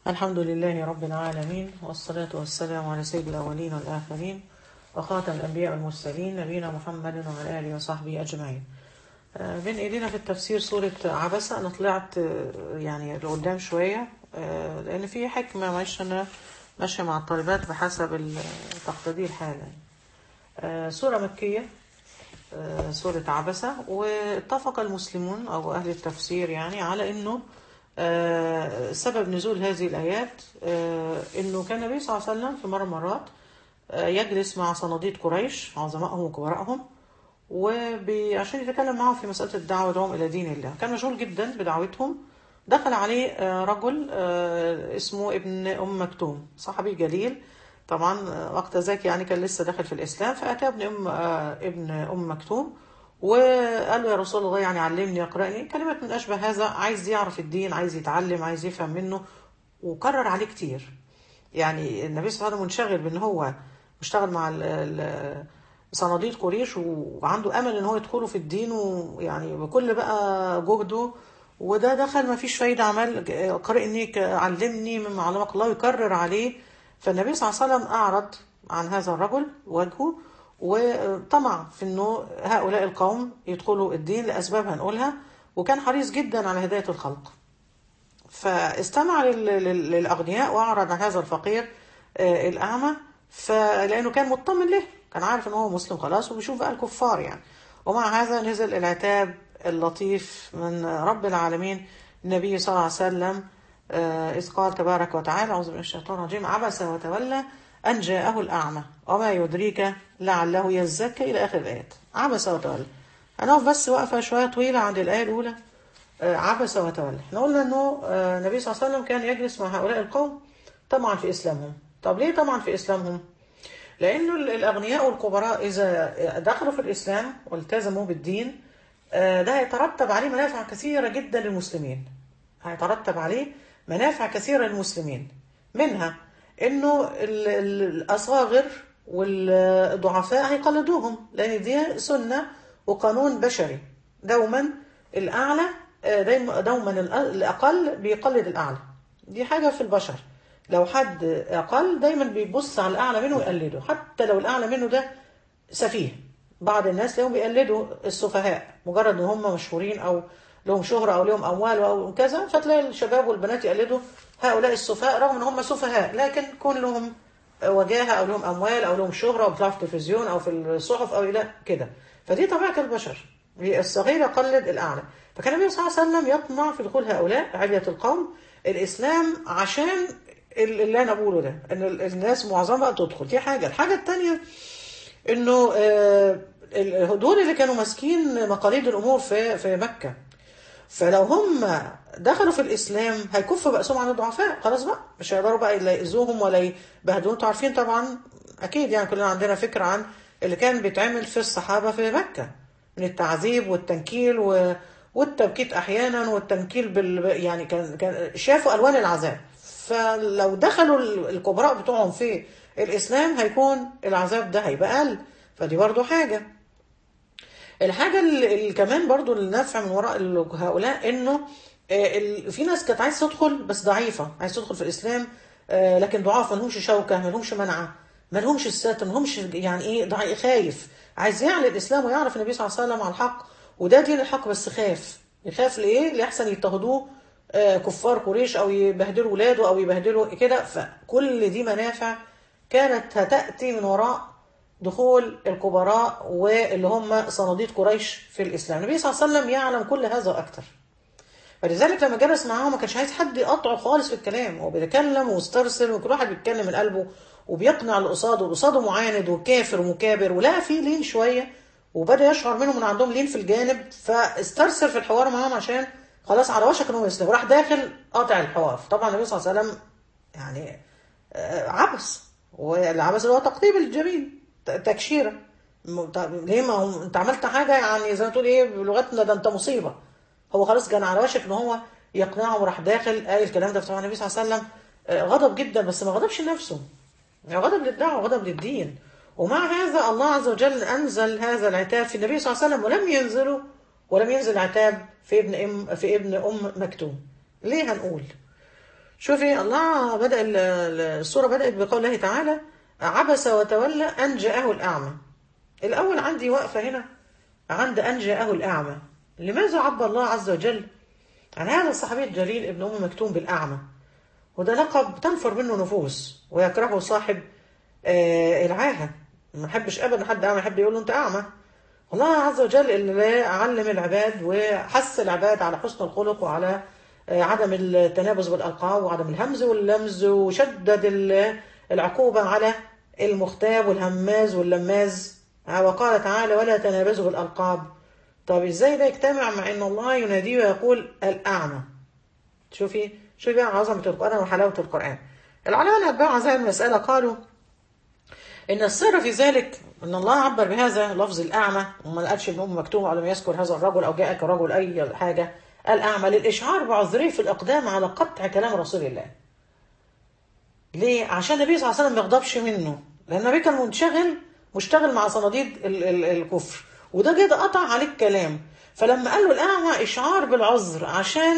الحمد لله رب العالمين والصلاة والسلام على سيد الأولين والآخرين وخاتم الأنبياء والمرسلين نبينا محمد وعلى آله وصحبه أجمعين آه، بين إيدينا في التفسير سورة عبسة أنا طلعت آه، يعني لقدام شوية آه، لأن في حكمة معلش أنا ماشية مع الطالبات بحسب ال- تقتضي الحالة يعني. آه، سورة مكية آه، سورة عبسة واتفق المسلمون أو أهل التفسير يعني على أنه آه، سبب نزول هذه الآيات آه، أنه كان النبي صلى الله عليه وسلم في مرة مرات آه، يجلس مع صناديد قريش عظمائهم وكبرائهم وعشان يتكلم معهم في مسألة الدعوة ودعوهم إلى دين الله كان مشغول جدا بدعوتهم دخل عليه آه، رجل آه، اسمه ابن أم مكتوم صحابي جليل طبعا آه، وقت ذاك يعني كان لسه داخل في الإسلام فأتى ابن أم آه، ابن أم مكتوم وقال له يا رسول الله يعني علمني اقرأني كلمات من أشبه هذا عايز يعرف الدين عايز يتعلم عايز يفهم منه وكرر عليه كتير يعني النبي صلى الله عليه وسلم منشغل بان هو مشتغل مع ال- ال- صناديد قريش وعنده امل ان هو يدخله في الدين ويعني بكل بقى جهده وده دخل ما فيش فايده عمل قرئني ك- علمني مما علمك الله يكرر عليه فالنبي صلى الله عليه وسلم اعرض عن هذا الرجل وجهه وطمع في انه هؤلاء القوم يدخلوا الدين لاسباب هنقولها وكان حريص جدا على هدايه الخلق فاستمع لل- لل- للأغنياء وأعرض عن هذا الفقير آه، الأعمى فلأنه كان مطمن له كان عارف إن هو مسلم خلاص وبيشوف بقى الكفار يعني ومع هذا نزل العتاب اللطيف من رب العالمين النبي صلى الله عليه وسلم آه، إذ قال تبارك وتعالى أعوذ بالله من الشيطان الرجيم عبس وتولى أن جاءه الأعمى وما يدريك لعله يزكى إلى آخر الآيات عبس وتولى هنقف بس وقفة شوية طويلة عند الآية الأولى آه، عبس وتولى احنا قلنا انه آه، النبي صلى الله عليه وسلم كان يجلس مع هؤلاء القوم طبعا في اسلامهم طب ليه طبعا في اسلامهم لانه ال- الاغنياء والكبراء اذا دخلوا في الاسلام والتزموا بالدين آه، ده هيترتب عليه منافع كثيره جدا للمسلمين هيترتب عليه منافع كثيره للمسلمين منها انه ال- ال- الاصاغر والضعفاء هيقلدوهم لان دي سنه وقانون بشري دوما الاعلى آه، دايما دوما الأ- الاقل بيقلد الاعلى دي حاجه في البشر لو حد اقل دايما بيبص على الاعلى منه ويقلده حتى لو الاعلى منه ده سفيه بعض الناس تلاقيهم بيقلدوا السفهاء مجرد ان هم مشهورين او لهم شهرة او لهم اموال او كذا فتلاقي الشباب والبنات يقلدوا هؤلاء السفهاء رغم ان هم سفهاء لكن كون لهم وجاهة او لهم اموال او لهم شهرة او بيطلعوا في التلفزيون او في الصحف او الى كده فدي طبيعة البشر الصغير يقلد الاعلى فكان النبي صلى الله عليه وسلم يطمع في دخول هؤلاء علية القوم الاسلام عشان اللي انا بقوله ده ان الناس معظمها تدخل دي حاجة الحاجة التانية انه آه، ال- دول اللي كانوا ماسكين مقاليد الامور في في مكه فلو هم دخلوا في الاسلام هيكف بأسهم عن الضعفاء خلاص بقى مش هيقدروا بقى لا يأذوهم ولا يبهدلوهم انتوا عارفين طبعا اكيد يعني كلنا عندنا فكره عن اللي كان بيتعمل في الصحابه في مكه من التعذيب والتنكيل و والتبكيت احيانا والتنكيل بال يعني كان كان شافوا الوان العذاب فلو دخلوا ال- الكبراء بتوعهم في الاسلام هيكون العذاب ده هيبقى اقل فدي برضو حاجه الحاجة اللي كمان برضو النفع من وراء ال- هؤلاء انه آه، ال- في ناس كانت عايز تدخل بس ضعيفة عايز تدخل في الاسلام آه، لكن ضعاف ما لهمش شوكة ما لهمش منعة ما لهمش الساتر ما لهمش يعني ايه ضعيف خايف عايز يعلن الاسلام ويعرف النبي صلى الله عليه وسلم على الحق وده دين الحق بس خاف يخاف لايه ليحسن يضطهدوه آه، كفار قريش او يبهدلوا ولاده او يبهدلوا كده فكل دي منافع كانت هتأتي من وراء دخول الكبراء واللي هم صناديد قريش في الإسلام النبي صلى الله عليه وسلم يعلم كل هذا وأكثر فلذلك لما جلس معاهم ما كانش عايز حد يقطعه خالص في الكلام هو بيتكلم ومسترسل وكل واحد بيتكلم من قلبه وبيقنع اللي قصاده واللي قصاده معاند وكافر ومكابر ولقى فيه لين شويه وبدا يشعر منهم ان عندهم لين في الجانب فاسترسل في الحوار معاهم عشان خلاص على وشك انهم يسلموا راح داخل قاطع الحوار طبعا النبي صلى الله عليه وسلم يعني آه، عبس والعبس اللي هو تقطيب الجبين ت- تكشيره م- طب ليه ما هو انت عملت حاجه يعني زي ما تقول ايه بلغتنا ده انت مصيبه هو خلاص كان على وشك ان هو يقنعه وراح داخل قال الكلام ده طبعا النبي صلى الله عليه وسلم آه، غضب جدا بس ما غضبش لنفسه يعني غضب للدعوه غضب للدين ومع هذا الله عز وجل انزل هذا العتاب في النبي صلى الله عليه وسلم ولم ينزله ولم ينزل عتاب في ابن ام في ابن ام مكتوم ليه هنقول شوفي الله بدأ ال- ال- السورة بدأت بقول الله تعالى عبس وتولى أن جاءه الأعمى الأول عندي وقفة هنا عند أن جاءه الأعمى لماذا عبر الله عز وجل عن هذا الصحابي الجليل ابن أم مكتوم بالأعمى وده لقب تنفر منه نفوس ويكرهه صاحب آه العاهة ما يحبش أبدا حد أعمى يحب يقول له أنت أعمى الله عز وجل اللي علم العباد وحث العباد على حسن الخلق وعلى آه، عدم التنابز بالألقاب وعدم الهمز واللمز وشدد ال- العقوبة على المختاب والهماز واللماز آه، وقال تعالى ولا تنابزوا بالألقاب طب ازاي ده يجتمع مع ان الله يناديه ويقول الأعمى شوفي شوفي بقى عظمة القرآن وحلاوة القرآن العلماء الأتباع عن هذه المسألة قالوا إن السر في ذلك أن الله عبر بهذا لفظ الأعمى وما قالش إن أم مكتوم أو لم يذكر هذا الرجل أو جاءك رجل أي حاجة الأعمى للإشعار بعذره في الإقدام على قطع كلام رسول الله ليه؟ عشان النبي صلى الله عليه وسلم ما يغضبش منه لأن النبي كان منشغل مشتغل مع صناديد ال- ال- الكفر وده جه قطع عليه الكلام فلما قال له الأعمى إشعار بالعذر عشان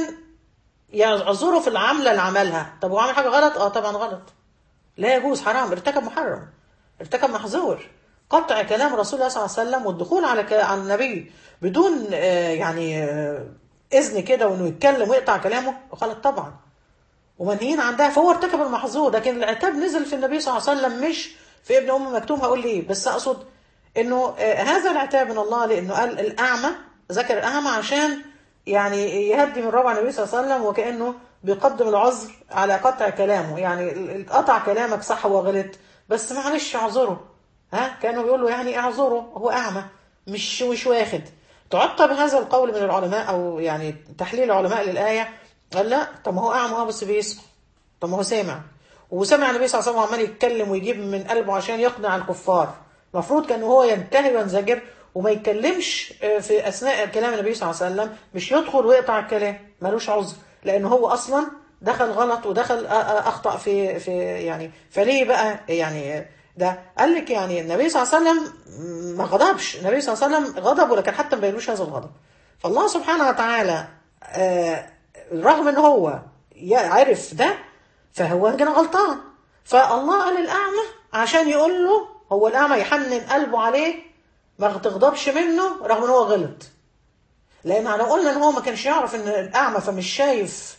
يعذره في العملة اللي عملها طب هو عمل حاجة غلط؟ اه طبعا غلط لا يجوز حرام ارتكب محرم ارتكب محظور قطع كلام رسول الله صلى الله عليه وسلم والدخول على ك- على النبي بدون آه، يعني آه، اذن كده وانه يتكلم ويقطع كلامه غلط طبعا ومنهيين عن ده فهو ارتكب المحظور لكن العتاب نزل في النبي صلى الله عليه وسلم مش في ابن ام مكتوم هقول ليه بس اقصد انه آه، هذا العتاب من الله لانه قال الاعمى ذكر الاعمى عشان يعني يهدي من ربع النبي صلى الله عليه وسلم وكانه بيقدم العذر على قطع كلامه يعني ال- ال- قطع كلامك صح وغلط بس معلش اعذره ها كانوا بيقولوا يعني اعذره هو اعمى مش مش واخد تعقب هذا القول من العلماء او يعني تحليل العلماء للايه قال لا طب ما هو اعمى اه بس بيسمع طب ما هو سامع وسمع النبي صلى الله عليه وسلم عمال يتكلم ويجيب من قلبه عشان يقنع الكفار المفروض كان هو ينتهي وينزجر وما يتكلمش آه، في اثناء كلام النبي صلى الله عليه وسلم مش يدخل ويقطع الكلام ملوش عذر لان هو اصلا دخل غلط ودخل آه، آه، اخطا في في يعني فليه بقى يعني آه، ده قال لك يعني النبي صلى الله عليه وسلم ما غضبش النبي صلى الله عليه وسلم غضب ولكن حتى ما بينوش هذا الغضب فالله سبحانه وتعالى آه، رغم ان هو عرف ده فهو كان غلطان فالله قال الاعمى عشان يقول له هو الاعمى يحنن قلبه عليه ما تغضبش منه رغم ان هو غلط لان لو قلنا ان هو ما كانش يعرف ان الاعمى فمش شايف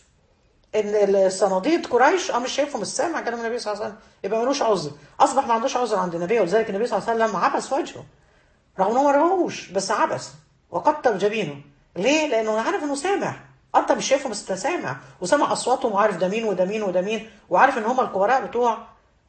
ان الصناديد قريش اه مش شايفهم مش سامع كلام النبي صلى الله عليه وسلم يبقى ملوش عذر اصبح ما عندوش عذر عند النبي ولذلك النبي صلى الله عليه وسلم عبس وجهه رغم ان هو ما رهوش بس عبس وقطب جبينه ليه؟ لانه عارف انه سامع انت مش شايفهم بس انت سامع وسامع اصواتهم وعارف ده مين وده مين وده مين وعارف ان هم الكبراء بتوع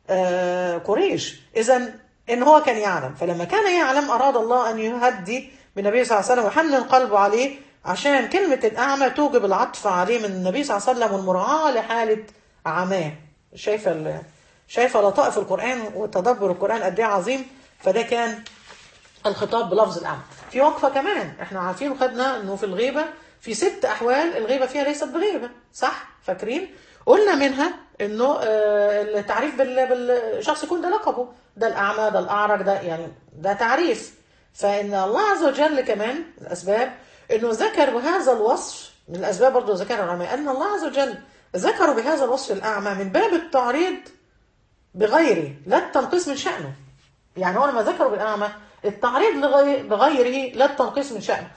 آه قريش اذا ان هو كان يعلم فلما كان يعلم اراد الله ان يهدي بالنبي صلى الله عليه وسلم ويحنن قلبه عليه عشان كلمة الأعمى توجب العطف عليه من النبي صلى الله عليه وسلم والمراعاة لحالة عماه شايفة ال- شايفة لطائف القرآن وتدبر القرآن قد إيه عظيم فده كان الخطاب بلفظ الأعمى في وقفة كمان احنا عارفين وخدنا انه في الغيبة في ست أحوال الغيبة فيها ليست بغيبة صح فاكرين قلنا منها انه آه، التعريف بال- بالشخص يكون ده لقبه ده الأعمى ده الأعرج ده يعني ده تعريف فإن الله عز وجل كمان الأسباب انه ذكر بهذا الوصف من الأسباب برضه ذكر العلماء أن الله عز وجل ذكروا بهذا الوصف الأعمى من باب التعريض بغيره لا التنقيص من شأنه يعني هو لما ذكروا بالأعمى التعريض لغي- بغيره لا التنقيص من شأنه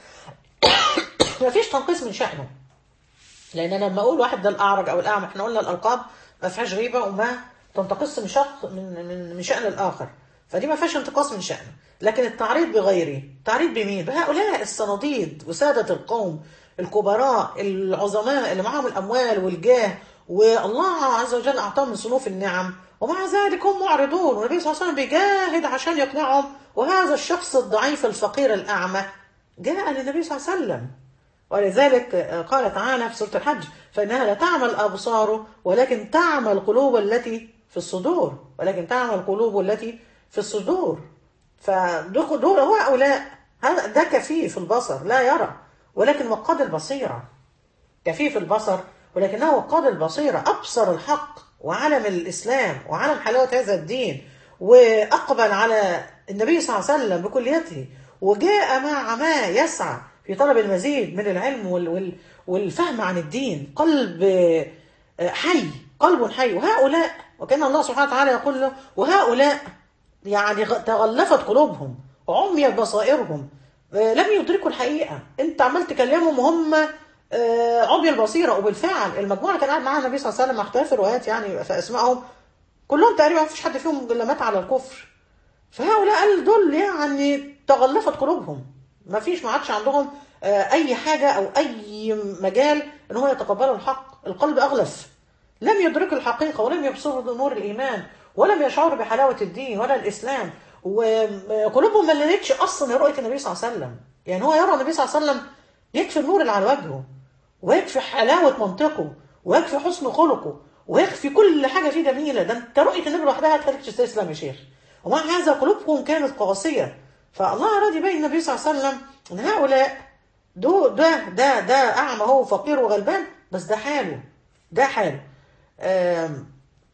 مفيش تنقيص من شأنه لأن أنا لما أقول واحد ده الأعرج أو الأعمى إحنا قلنا الألقاب ما فيهاش غيبة وما تنتقص من شخص من من من شأن الآخر فدي ما فيهاش انتقاص من شأنه لكن التعريض بغيره تعريض بمين؟ بهؤلاء الصناديد وسادة القوم الكبراء العظماء اللي معاهم الأموال والجاه والله عز وجل أعطاهم من صنوف النعم ومع ذلك هم معرضون والنبي صلى الله عليه وسلم بيجاهد عشان يقنعهم وهذا الشخص الضعيف الفقير الأعمى جاء للنبي صلى الله عليه وسلم ولذلك قال تعالى في سورة الحج فإنها لا تعمى الأبصار ولكن تعمى القلوب التي في الصدور ولكن تعمى القلوب التي في الصدور فدول دول هو هؤلاء هذا ده كفيف البصر لا يرى ولكن وقاد البصيرة كفيف البصر ولكنه وقاد البصيرة أبصر الحق وعلم الإسلام وعلم حلاوة هذا الدين وأقبل على النبي صلى الله عليه وسلم بكليته وجاء مع ما يسعى في طلب المزيد من العلم وال- وال- والفهم عن الدين قلب آه، حي قلب حي وهؤلاء وكان الله سبحانه وتعالى يقول له وهؤلاء يعني غ- تغلفت قلوبهم وعميت بصائرهم آه، لم يدركوا الحقيقة انت عمال تكلمهم وهم آه، عمي البصيرة وبالفعل المجموعة اللي كان قاعد معاها النبي صلى الله عليه وسلم مع اختلاف الروايات يعني في اسمائهم كلهم تقريبا ما فيش حد فيهم الا مات على الكفر فهؤلاء قال دول يعني تغلفت قلوبهم ما فيش ما عادش عندهم آه، اي حاجه او اي مجال ان هم يتقبلوا الحق القلب اغلف لم يدركوا الحقيقه ولم يبصروا نور الايمان ولم يشعروا بحلاوه الدين ولا الاسلام وقلوبهم ما لقتش اصلا رؤيه النبي صلى الله عليه وسلم يعني هو يرى النبي صلى الله عليه وسلم يكفي النور اللي على وجهه ويكفي حلاوه منطقه ويكفي حسن خلقه ويكفي كل حاجه فيه جميله ده انت رؤيه النبي لوحدها هتخليك تستسلم يا شيخ ومع هذا قلوبهم كانت قاسيه فالله اراد يبين النبي صلى الله عليه وسلم ان هؤلاء دو ده ده ده اعمى هو فقير وغلبان بس ده حاله ده حاله آم،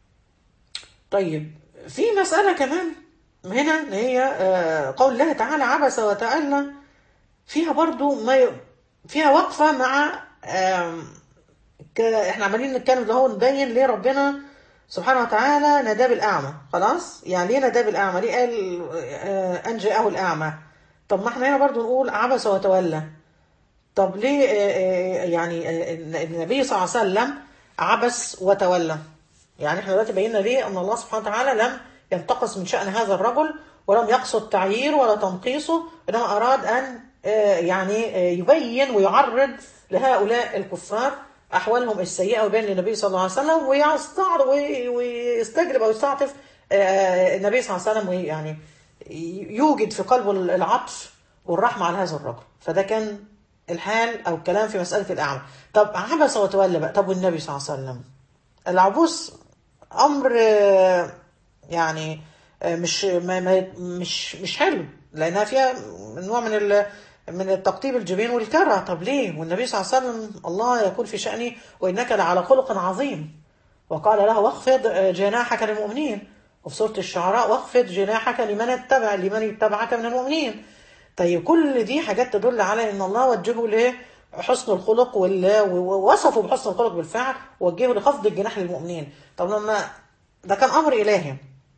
طيب في مسألة كمان هنا اللي هي آه، قول الله تعالى عبس وتألى فيها برضو ما ي... فيها وقفة مع آم، ك- احنا عمالين نتكلم ده هو نبين ليه ربنا سبحانه وتعالى ناداه بالأعمى خلاص يعني ليه ناداه بالأعمى ليه قال آه، أن جاءه الأعمى طب ما احنا هنا برضو نقول عبس وتولى طب ليه آه، آه، يعني آه، النبي صلى الله عليه وسلم عبس وتولى يعني احنا دلوقتي بينا ليه ان الله سبحانه وتعالى لم ينتقص من شأن هذا الرجل ولم يقصد تعييره ولا تنقيصه انما اراد ان آه، يعني آه، يبين ويعرض لهؤلاء الكفار احوالهم السيئه ويبين للنبي صلى الله عليه وسلم ويستعرض وي- ويستجلب او يستعطف آه، النبي صلى الله عليه وسلم يعني يوجد في قلبه العطف والرحمه على هذا الرجل فده كان الحال او الكلام في مساله الاعمى طب عبس وتولى بقى طب والنبي صلى الله عليه وسلم العبوس امر آه، يعني آه، مش ما ما- مش مش حلو لانها فيها نوع من ال من التقطيب الجبين والكره طب ليه والنبي صلى الله عليه وسلم الله يقول في شأنه وانك لعلى خلق عظيم وقال له واخفض آه، جناحك للمؤمنين وفي سورة الشعراء واخفض جناحك لمن اتبع لمن اتبعك من المؤمنين طيب كل دي حاجات تدل على ان الله وجهه لحسن الخلق وال- ووصفه بحسن الخلق بالفعل ووجهه لخفض الجناح للمؤمنين طب لما ده كان امر الهي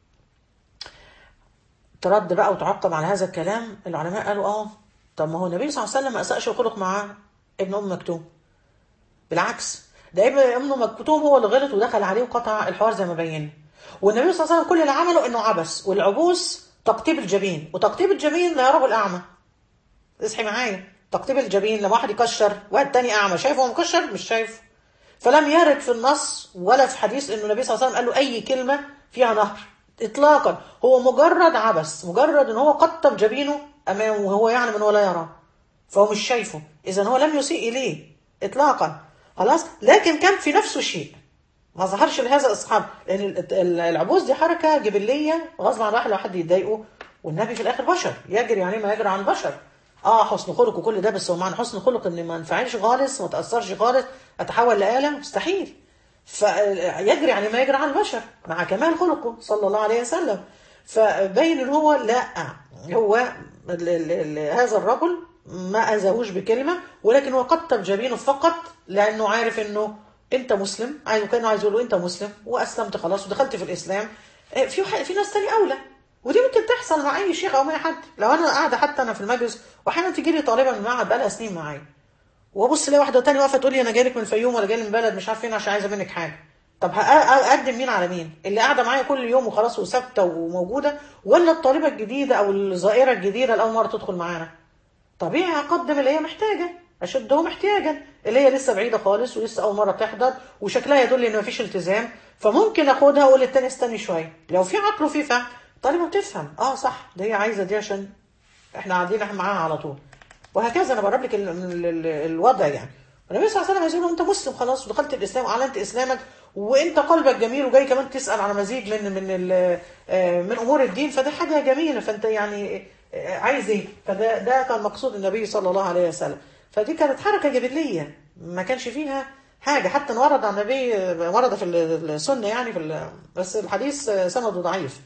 ترد بقى وتعقب على هذا الكلام العلماء قالوا اه طب ما هو النبي صلى الله عليه وسلم ما اساءش الخلق مع ابن ام مكتوم بالعكس ده ابن ام مكتوم هو اللي غلط ودخل عليه وقطع الحوار زي ما بين والنبي صلى الله عليه وسلم كل اللي عمله انه عبس والعبوس تقطيب الجبين وتقطيب الجبين لا يراه الاعمى اصحي معايا تقطيب الجبين لما واحد يكشر واحد تاني اعمى شايفه هو مكشر مش شايف فلم يرد في النص ولا في حديث انه النبي صلى الله عليه وسلم قال له اي كلمه فيها نهر اطلاقا هو مجرد عبس مجرد ان هو قطب جبينه امامه وهو يعلم ان هو لا يراه فهو مش شايفه اذا هو لم يسيء اليه اطلاقا خلاص لكن كان في نفسه شيء ما ظهرش لهذا الاصحاب لان ال- ال- العبوس دي حركه جبليه غصب عن الواحد لو حد يضايقه والنبي في الاخر بشر يجري يعني ما يجري عن البشر اه حسن خلق وكل ده بس هو معنى حسن خلق ان ما انفعلش خالص ما تاثرش خالص اتحول لآلة مستحيل فيجري يعني ما يجري عن البشر مع كمال خلقه صلى الله عليه وسلم فبين ان هو لا هو ال ال ال هذا الرجل ما اذاهوش بكلمه ولكن هو قطب جبينه فقط لانه عارف انه انت مسلم عايز وكانه عايز يقول له انت مسلم واسلمت خلاص ودخلت في الاسلام آه، في ح- في ناس تاني اولى ودي ممكن تحصل مع اي شيخ او مع اي حد لو انا قاعده حتى انا في المجلس واحيانا تيجي لي طالبه من المعهد بقالها سنين معايا وابص الاقي واحده تانية واقفه تقول لي انا جاي لك من الفيوم ولا جاي من بلد مش عارف فين عشان عايزه منك حاجه طب هأ- اقدم مين على مين اللي قاعده معايا كل يوم وخلاص وثابته وموجوده ولا الطالبه الجديده او الزائره الجديده اللي اول مره تدخل معانا طبيعي هقدم اللي هي محتاجه اشدهم احتياجا اللي هي لسه بعيده خالص ولسه اول مره تحضر وشكلها يدل ان مفيش التزام فممكن اخدها واقول للتاني استني شويه لو في عقل وفي فهم الطالبه بتفهم اه صح ده هي عايزه دي عشان احنا قاعدين احنا معاها على طول وهكذا انا بقرب لك ال- ال- ال- الوضع يعني النبي صلى الله عليه وسلم يقول له انت مسلم خلاص ودخلت الاسلام واعلنت اسلامك وانت قلبك جميل وجاي كمان تسال على مزيد من من ال- آه، من امور الدين فده حاجه جميله فانت يعني آه، عايز ايه فده ده كان مقصود النبي صلى الله عليه وسلم فدي كانت حركه جبليه ما كانش فيها حاجه حتى ورد عن النبي ورد في السنه يعني في ال- بس الحديث سنده ضعيف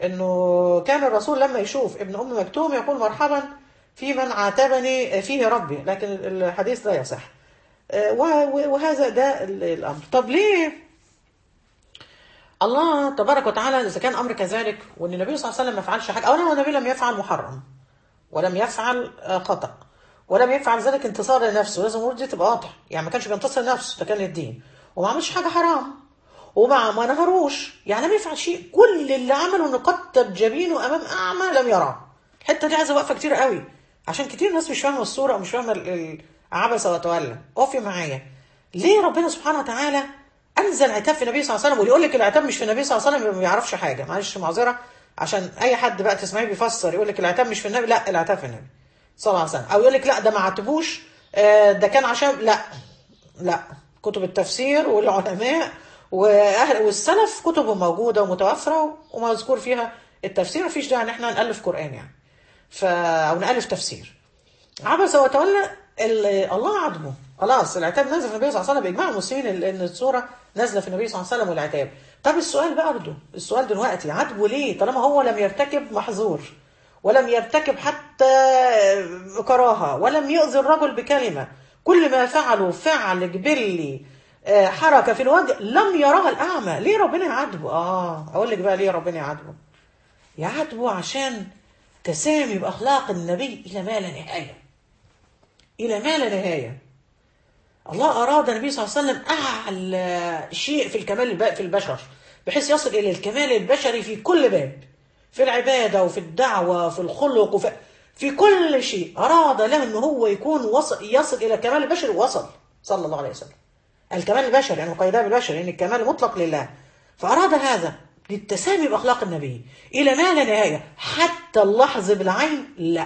انه كان الرسول لما يشوف ابن ام مكتوم يقول مرحبا في من عاتبني فيه ربي لكن الحديث لا يصح آه، و- و- وهذا ده ال- الامر طب ليه الله تبارك وتعالى اذا كان امر كذلك وان النبي صلى الله عليه وسلم ما فعلش حاجه اولا هو النبي لم يفعل محرم ولم يفعل آه، خطا ولم يفعل ذلك انتصار لنفسه لازم الامور دي تبقى واضحه يعني ما كانش بينتصر لنفسه ده كان للدين وما عملش حاجه حرام وما ما نهروش يعني لم يفعل شيء كل اللي عمله انه قتب جبينه امام اعمى لم يراه الحته دي عايزه وقفه كتير قوي عشان كتير ناس مش فاهمه الصوره ومش فاهمه ال- ال- عبس وتولى اقفي معايا ليه ربنا سبحانه وتعالى انزل عتاب في النبي صلى الله عليه وسلم واللي يقول لك العتاب مش في النبي صلى الله عليه وسلم ما بيعرفش حاجه معلش معذره عشان اي حد بقى تسمعيه بيفسر يقول لك العتاب مش في النبي لا العتاب في النبي صلى الله عليه وسلم او يقول لك لا ده ما عاتبوش آه، ده كان عشان لا لا كتب التفسير والعلماء واهل والسلف كتبهم موجوده ومتوفره ومذكور فيها التفسير مفيش داعي ان احنا نالف قران يعني ف او نالف تفسير عبس وتولى ال- الله عاتبه خلاص العتاب نزل في النبي صلى الله عليه وسلم باجماع المسلمين ال- ان السوره نازله في النبي صلى الله عليه وسلم والعتاب طب السؤال بقى برضه السؤال دلوقتي عاتبه ليه طالما هو لم يرتكب محظور ولم يرتكب حتى كراهه ولم يؤذي الرجل بكلمه كل ما فعله فعل جبلي آه، حركه في الوجه لم يراها الاعمى ليه ربنا يعاتبه اه اقول لك بقى ليه ربنا يعاتبه يعاتبه عشان تسامي باخلاق النبي الى ما لا نهايه الى ما لا نهايه الله اراد النبي صلى الله عليه وسلم اعلى شيء في الكمال الب- في البشر بحيث يصل الى الكمال البشري في كل باب في العباده وفي الدعوه وفي الخلق وفي في كل شيء اراد له ان هو يكون وصل يصل الى الكمال البشري وصل صلى الله عليه وسلم الكمال البشري يعني مقيداه بالبشر لان الكمال مطلق لله فاراد هذا للتسامي باخلاق النبي الى ما لا نهايه حتى اللحظ بالعين لا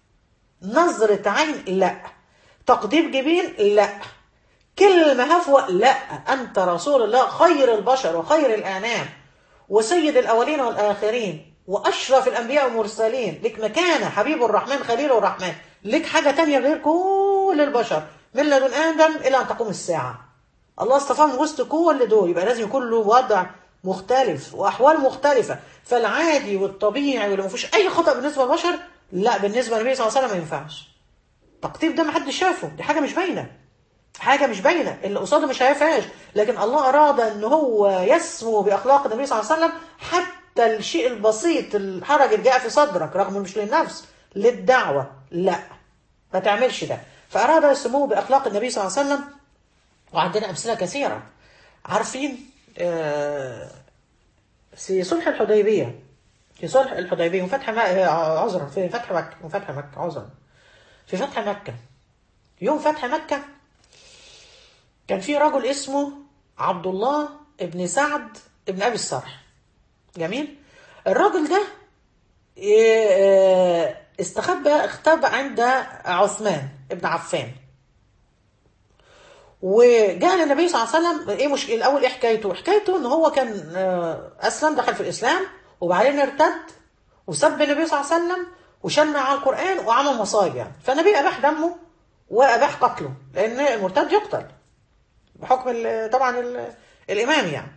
نظرة عين لا تقديم جبين لا كلمة هفوة لا أنت رسول الله خير البشر وخير الأنام وسيد الأولين والآخرين وأشرف الأنبياء والمرسلين لك مكانة حبيب الرحمن خليل الرحمن لك حاجة تانية غير كل البشر من لدن آدم إلى أن تقوم الساعة الله اصطفاه من وسط كل دول يبقى لازم يكون له وضع مختلف واحوال مختلفه فالعادي والطبيعي واللي ما فيهوش اي خطا بالنسبه للبشر لا بالنسبه للنبي صلى الله عليه وسلم ما ينفعش التقطيب ده ما حدش شافه دي حاجه مش باينه حاجه مش باينه اللي قصاده مش شايفهاش لكن الله اراد ان هو يسمو باخلاق النبي صلى الله عليه وسلم حتى الشيء البسيط الحرج اللي جاء في صدرك رغم مش للنفس للدعوه لا ما تعملش ده فاراد يسموه باخلاق النبي صلى الله عليه وسلم وعندنا امثله كثيره عارفين آه، في صلح الحديبيه في صلح الحديبيه وفتح م- آه، عذرا في فتح مكه وفتح مكه عذرا في فتح مكه يوم فتح مكه كان في رجل اسمه عبد الله ابن سعد ابن ابي الصرح جميل الراجل ده آه، استخبى اختبى عند عثمان ابن عفان وجاء للنبي صلى الله عليه وسلم ايه مش الاول ايه حكايته؟ حكايته ان هو كان آه، اسلم دخل في الاسلام وبعدين ارتد وسب النبي صلى الله عليه وسلم وشنع على القران وعمل مصايب يعني فالنبي اباح دمه واباح قتله لان المرتد يقتل بحكم ال- طبعا ال- الامام يعني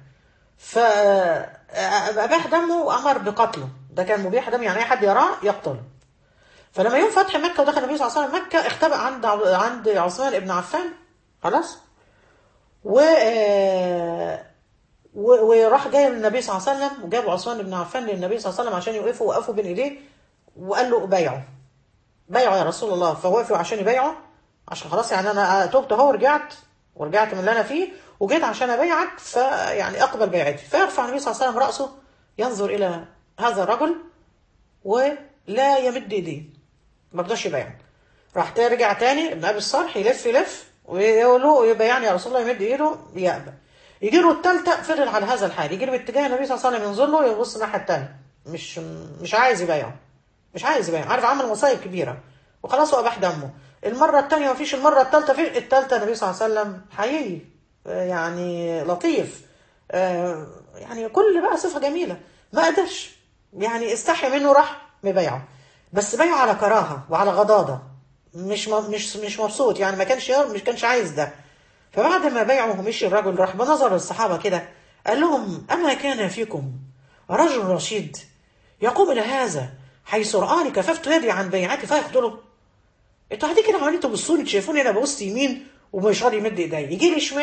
فاباح دمه وامر بقتله ده كان مبيح دم يعني اي حد يراه يقتله فلما يوم فتح مكه ودخل النبي صلى الله عليه وسلم مكه اختبأ عند عند عثمان بن عفان خلاص و آه، و- وراح جاي للنبي صلى الله عليه وسلم وجاب عثمان بن عفان للنبي صلى الله عليه وسلم عشان يوقفوا وقفوا بين ايديه وقال له بايعه بايعه يا رسول الله فوقفوا عشان يبايعه عشان خلاص يعني انا تبت اهو ورجعت ورجعت من اللي انا فيه وجيت عشان ابايعك فيعني اقبل بيعتي فيرفع النبي صلى الله عليه وسلم راسه ينظر الى هذا الرجل ولا يمد ايديه ما رضاش يبايعه راح تا- رجع تاني ابن ابي الصرح يلف يلف ويقول له يبقى يعني يا رسول الله يمد ايده يقبل يجي له الثالثه فضل على هذا الحال يجي له باتجاه النبي صلى الله عليه وسلم ينظر له يبص الناحيه الثانيه مش مش عايز يبايعه مش عايز يبايعه عارف عمل مصايب كبيره وخلاص هو اباح دمه المره الثانيه ما فيش المره الثالثه في الثالثه النبي صلى الله عليه وسلم حقيقي آه، يعني لطيف آه، يعني كل بقى صفه جميله ما قدرش يعني استحي منه راح مبايعه بس بايعه على كراهه وعلى غضاضه مش م- مش مش مبسوط يعني ما كانش يار- مش كانش عايز ده فبعد ما بايعه ومشي الرجل راح بنظر للصحابه كده قال لهم اما كان فيكم رجل رشيد يقوم الى هذا حيث رآني كففت يدي عن بيعتي فيقتله انتوا قاعدين كده عمالين تبصوا لي شايفوني انا ببص يمين ومش راضي يمد ايديا يجي لي شمال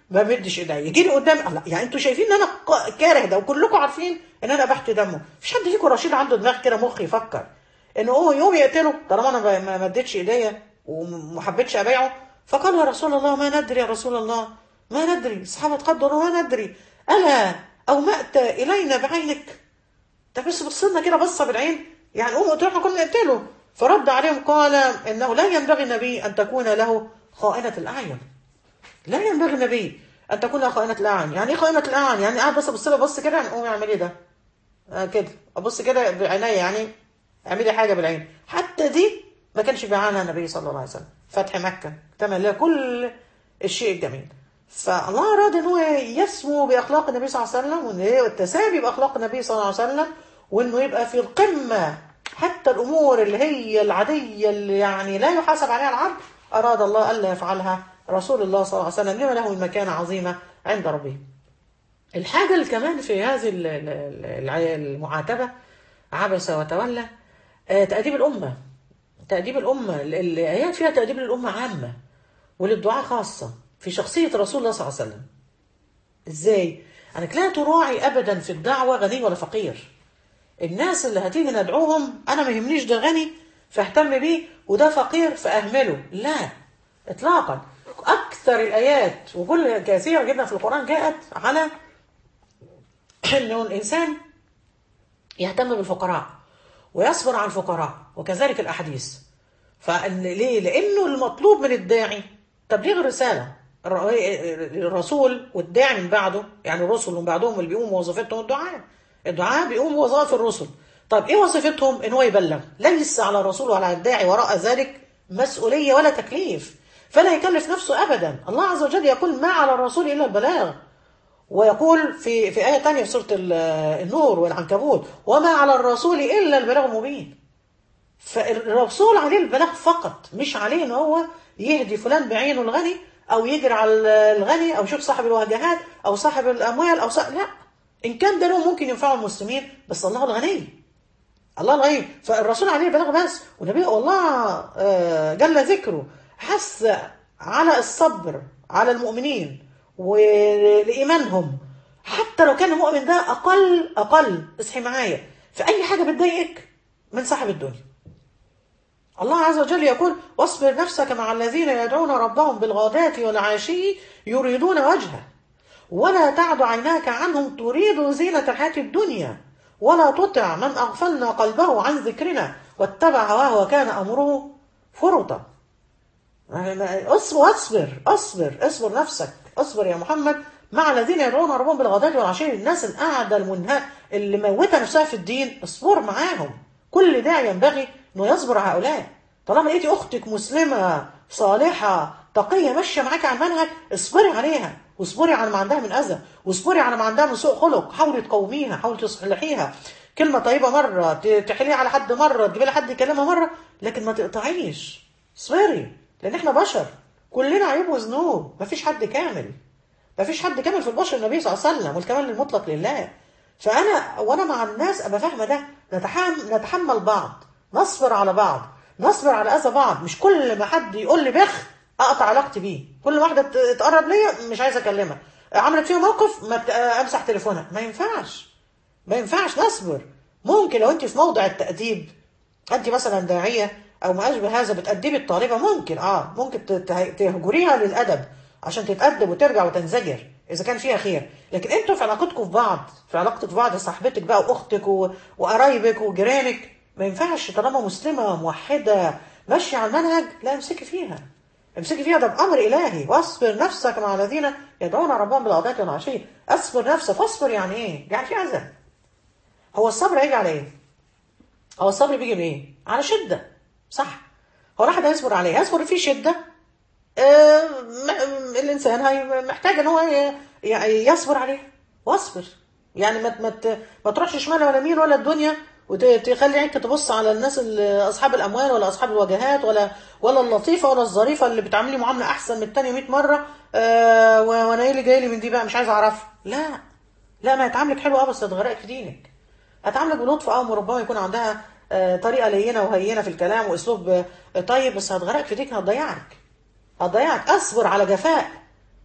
ما بدش ايديا يجي لي قدام لا يعني انتوا شايفين ان انا ق- كاره ده وكلكم عارفين ان انا ابحت دمه مفيش حد فيكم رشيد عنده دماغ كده مخ يفكر ان هو يوم يقتله طالما انا ب- ما مدتش ايديا وما حبيتش ابيعه فقال يا رسول الله ما ندري يا رسول الله ما ندري الصحابه تقدروا ما ندري الا او مأت الينا بعينك ده بس بصلنا كده بصه بالعين يعني قوموا تروحوا كنا نقتله فرد عليهم قال انه لا ينبغي النبي ان تكون له خائنه الاعين لا ينبغي النبي ان تكون له خائنه الاعين يعني ايه خائنه الاعين يعني قاعد بس ابص له بص كده يعني قوم اعمل ايه ده آه كده ابص كده بعينيا يعني اعملي حاجه بالعين حتى دي ما كانش بيعانها النبي صلى الله عليه وسلم فتح مكه تمام لها كل الشيء الجميل فالله اراد ان هو يسمو باخلاق النبي صلى الله عليه وسلم وان هي التسامي باخلاق النبي صلى الله عليه وسلم وانه يبقى في القمه حتى الامور اللي هي العاديه اللي يعني لا يحاسب عليها العبد اراد الله الا يفعلها رسول الله صلى الله عليه وسلم لما له من مكانه عظيمه عند ربه. الحاجه اللي كمان في هذه ال- ال- الع- المعاتبه عبس وتولى آه، تأديب الأمة تأديب الأمة ال- الآيات فيها تأديب للأمة عامة وللدعاء خاصة في شخصية رسول الله صلى الله عليه وسلم إزاي؟ أنك لا تراعي أبدا في الدعوة غني ولا فقير الناس اللي هتيجي ندعوهم أنا ما يهمنيش ده غني فاهتم بيه وده فقير فأهمله لا إطلاقا أكثر الآيات وكل كثيرة جدا في القرآن جاءت على أنه الإنسان يهتم بالفقراء ويصبر على الفقراء وكذلك الأحاديث فإن ليه؟ لأنه المطلوب من الداعي تبليغ الرسالة الر- الرسول والداعي من بعده يعني الرسل من بعدهم اللي بيقوموا وظيفتهم الدعاء الدعاء بيقوموا وظائف الرسل طيب ايه وظيفتهم ان هو يبلغ ليس على الرسول وعلى الداعي وراء ذلك مسؤولية ولا تكليف فلا يكلف نفسه ابدا الله عز وجل يقول ما على الرسول الا البلاغ ويقول في في آية تانية في سورة ال- النور والعنكبوت وما على الرسول إلا البلاغ المبين فالرسول عليه البلاغ فقط مش عليه ان هو يهدي فلان بعينه الغني او يجري على الغني او يشوف صاحب الوجهات او صاحب الاموال او صاحب لا ان كان ده له ممكن ينفعه المسلمين بس الله الغني الله الغني فالرسول عليه البلاغ بس والنبي والله آه، جل ذكره حث على الصبر على المؤمنين ولإيمانهم حتى لو كان المؤمن ده أقل أقل اصحي معايا في أي حاجة بتضايقك من صاحب الدنيا الله عز وجل يقول واصبر نفسك مع الذين يدعون ربهم بالغداة والعشي يريدون وجهه ولا تعد عيناك عنهم تريد زينة الحياة الدنيا ولا تطع من أغفلنا قلبه عن ذكرنا واتبع هواه وكان أمره فرطا اصبر اصبر اصبر اصبر نفسك اصبر يا محمد مع الذين يدعون ربهم بالغداة والعشي الناس القاعدة المنهاة اللي موتة نفسها في الدين اصبر معاهم كل داعي ينبغي انه يصبر على هؤلاء طالما لقيتي اختك مسلمة صالحة تقية ماشية معاك على المنهج اصبري عليها واصبري على ما عندها من اذى واصبري على ما عندها من سوء خلق حاولي تقوميها حاولي تصلحيها كلمة طيبة مرة ت- تحليها على حد مرة تجيبي لها حد يكلمها مرة لكن ما تقطعيش اصبري لان احنا بشر كلنا عيوب وذنوب مفيش حد كامل مفيش حد كامل في البشر النبي صلى الله عليه وسلم والكمال المطلق لله فانا وانا مع الناس ابقى فاهمه ده نتحمل نتحمل بعض نصبر على بعض نصبر على اذى بعض مش كل ما حد يقول لي بخ اقطع علاقتي بيه كل واحده ت- تقرب ليا مش عايزه اكلمها عملت فيها موقف ما ت- امسح تليفونها ما ينفعش ما ينفعش نصبر ممكن لو انت في موضع التأديب انت مثلا داعية او ما اشبه هذا بتأدبي الطالبة ممكن اه ممكن ت- ته- تهجريها للأدب عشان تتأدب وترجع وتنزجر اذا كان فيها خير لكن انتوا في علاقتكم في بعض في علاقتك في بعض صاحبتك بقى واختك و- وقرايبك وجيرانك ما ينفعش طالما مسلمة موحدة ماشية على المنهج لا امسكي فيها امسكي فيها ده بأمر إلهي واصبر نفسك مع الذين يدعون ربهم بالغداة والعشي اصبر نفسك اصبر يعني ايه؟ يعني في عذاب هو الصبر هيجي على ايه؟ هو الصبر بيجي بايه؟ على شدة صح هو الواحد هيصبر عليه هيصبر فيه شدة آه، م- الإنسان هي محتاج إن هو ي- ي- يصبر عليه واصبر يعني ما ما ت- ما تروحش شمال ولا يمين ولا الدنيا وتخلي عينك تبص على الناس اللي اصحاب الاموال ولا اصحاب الوجهات ولا ولا اللطيفه ولا الظريفه اللي بتعاملي معامله احسن من التانيه 100 مره آه و- وانا ايه اللي جاي لي من دي بقى مش عايز اعرفها لا لا ما هتعاملك حلو اه بس هتغرقك في دينك هتعاملك بلطف اه وربما يكون عندها آه طريقه لينه وهينه في الكلام واسلوب آه طيب بس هتغرقك في دينك هتضيعك هتضيعك اصبر على جفاء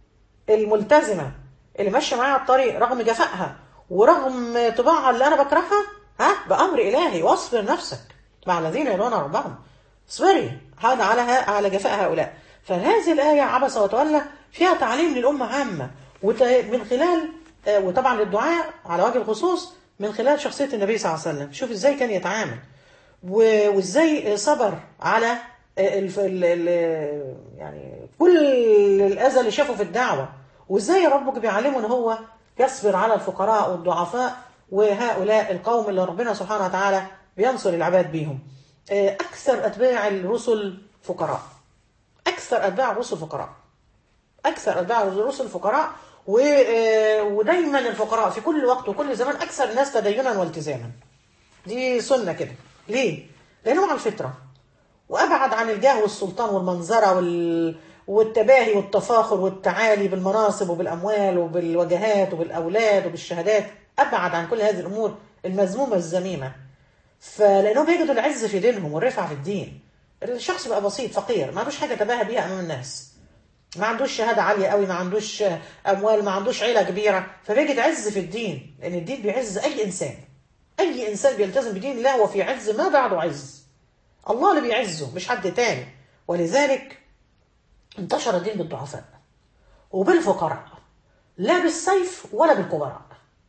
الملتزمه اللي ماشيه معايا على الطريق رغم جفائها ورغم طباعها اللي انا بكرهها ها بامر الهي واصبر نفسك مع الذين يدعون ربهم اصبري هذا على على جفاء هؤلاء فهذه الايه عبس وتولى فيها تعليم للامه عامه وت- من خلال آه، وطبعا للدعاء على وجه الخصوص من خلال شخصيه النبي صلى الله عليه وسلم شوف ازاي كان يتعامل و- وازاي صبر على الف... ال... ال... يعني كل الاذى اللي شافه في الدعوه وازاي ربك بيعلمه ان هو يصبر على الفقراء والضعفاء وهؤلاء القوم اللي ربنا سبحانه وتعالى بينصر العباد بيهم آه، اكثر اتباع الرسل فقراء اكثر اتباع الرسل فقراء اكثر اتباع الرسل فقراء و... آه، ودايما الفقراء في كل وقت وكل زمان اكثر الناس تدينا والتزاما دي سنة كده ليه؟ لأنه مع الفطرة وأبعد عن الجاه والسلطان والمنظرة وال... والتباهي والتفاخر والتعالي بالمناصب وبالأموال وبالوجهات وبالأولاد وبالشهادات أبعد عن كل هذه الأمور المذمومة الذميمة فلأنهم بيجدوا العز في دينهم والرفعة في الدين الشخص بقى بسيط فقير ما عندوش حاجة تباهى بيها أمام الناس ما عندوش شهادة عالية قوي ما عندوش أموال ما عندوش عيلة كبيرة فبيجد عز في الدين لأن الدين بيعز أي إنسان أي إنسان بيلتزم بدين الله هو في عز ما بعده عز الله اللي بيعزه مش حد تاني ولذلك انتشر الدين بالضعفاء وبالفقراء لا بالسيف ولا بالكبراء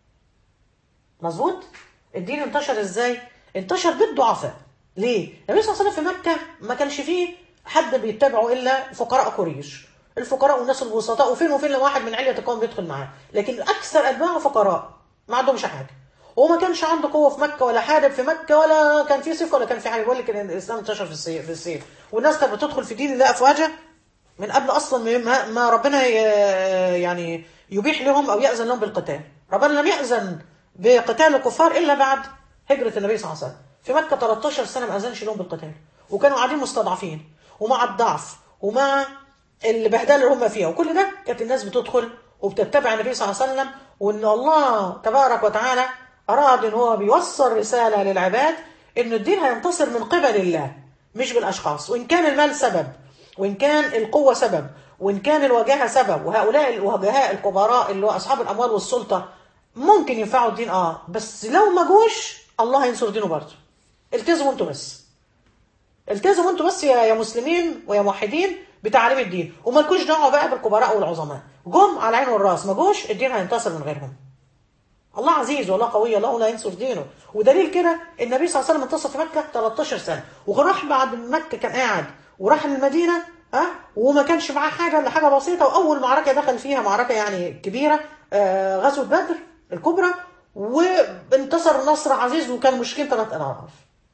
مظبوط الدين انتشر ازاي انتشر بالضعفاء ليه النبي صلى الله عليه وسلم في مكه ما كانش فيه حد بيتبعه الا فقراء قريش الفقراء والناس البسطاء وفين وفين لو واحد من علية القوم بيدخل معاه لكن اكثر اتباعه فقراء ما عندهمش حاجه وما كانش عنده قوه في مكه ولا حارب في مكه ولا كان في سيف ولا كان في حاجه بيقول لك ان الاسلام انتشر في السيف في السيف والناس كانت بتدخل في دين الله افواجا من قبل اصلا ما- ما ربنا ي- يعني يبيح لهم او ياذن لهم بالقتال ربنا لم ياذن بقتال الكفار الا بعد هجره النبي صلى الله عليه وسلم في مكه 13 سنه ما اذنش لهم بالقتال وكانوا قاعدين مستضعفين ومع الضعف ومع البهدله اللي هم فيها وكل ده كانت الناس بتدخل وبتتبع النبي صلى الله عليه وسلم وان الله تبارك وتعالى اراد ان هو بيوصل رساله للعباد ان الدين هينتصر من قبل الله مش بالاشخاص وان كان المال سبب وان كان القوه سبب وان كان الوجاهه سبب وهؤلاء الوجهاء الكبراء اللي هو اصحاب الاموال والسلطه ممكن ينفعوا الدين اه بس لو ما جوش الله هينصر دينه برضه التزموا انتوا بس التزموا انتوا بس يا يا مسلمين ويا موحدين بتعليم الدين وما لكوش دعوه بقى بالكبراء والعظماء جم على العين والراس ما جوش الدين هينتصر من غيرهم الله عزيز والله قوي الله لا ينصر دينه ودليل كده النبي صلى الله عليه وسلم انتصر في مكه 13 سنه وراح بعد مكه كان قاعد وراح المدينه ها وما كانش معاه حاجه الا حاجه بسيطه واول معركه دخل فيها معركه يعني كبيره آه غزوه بدر الكبرى وانتصر نصر عزيز وكان مشكلة ثلاث اضعاف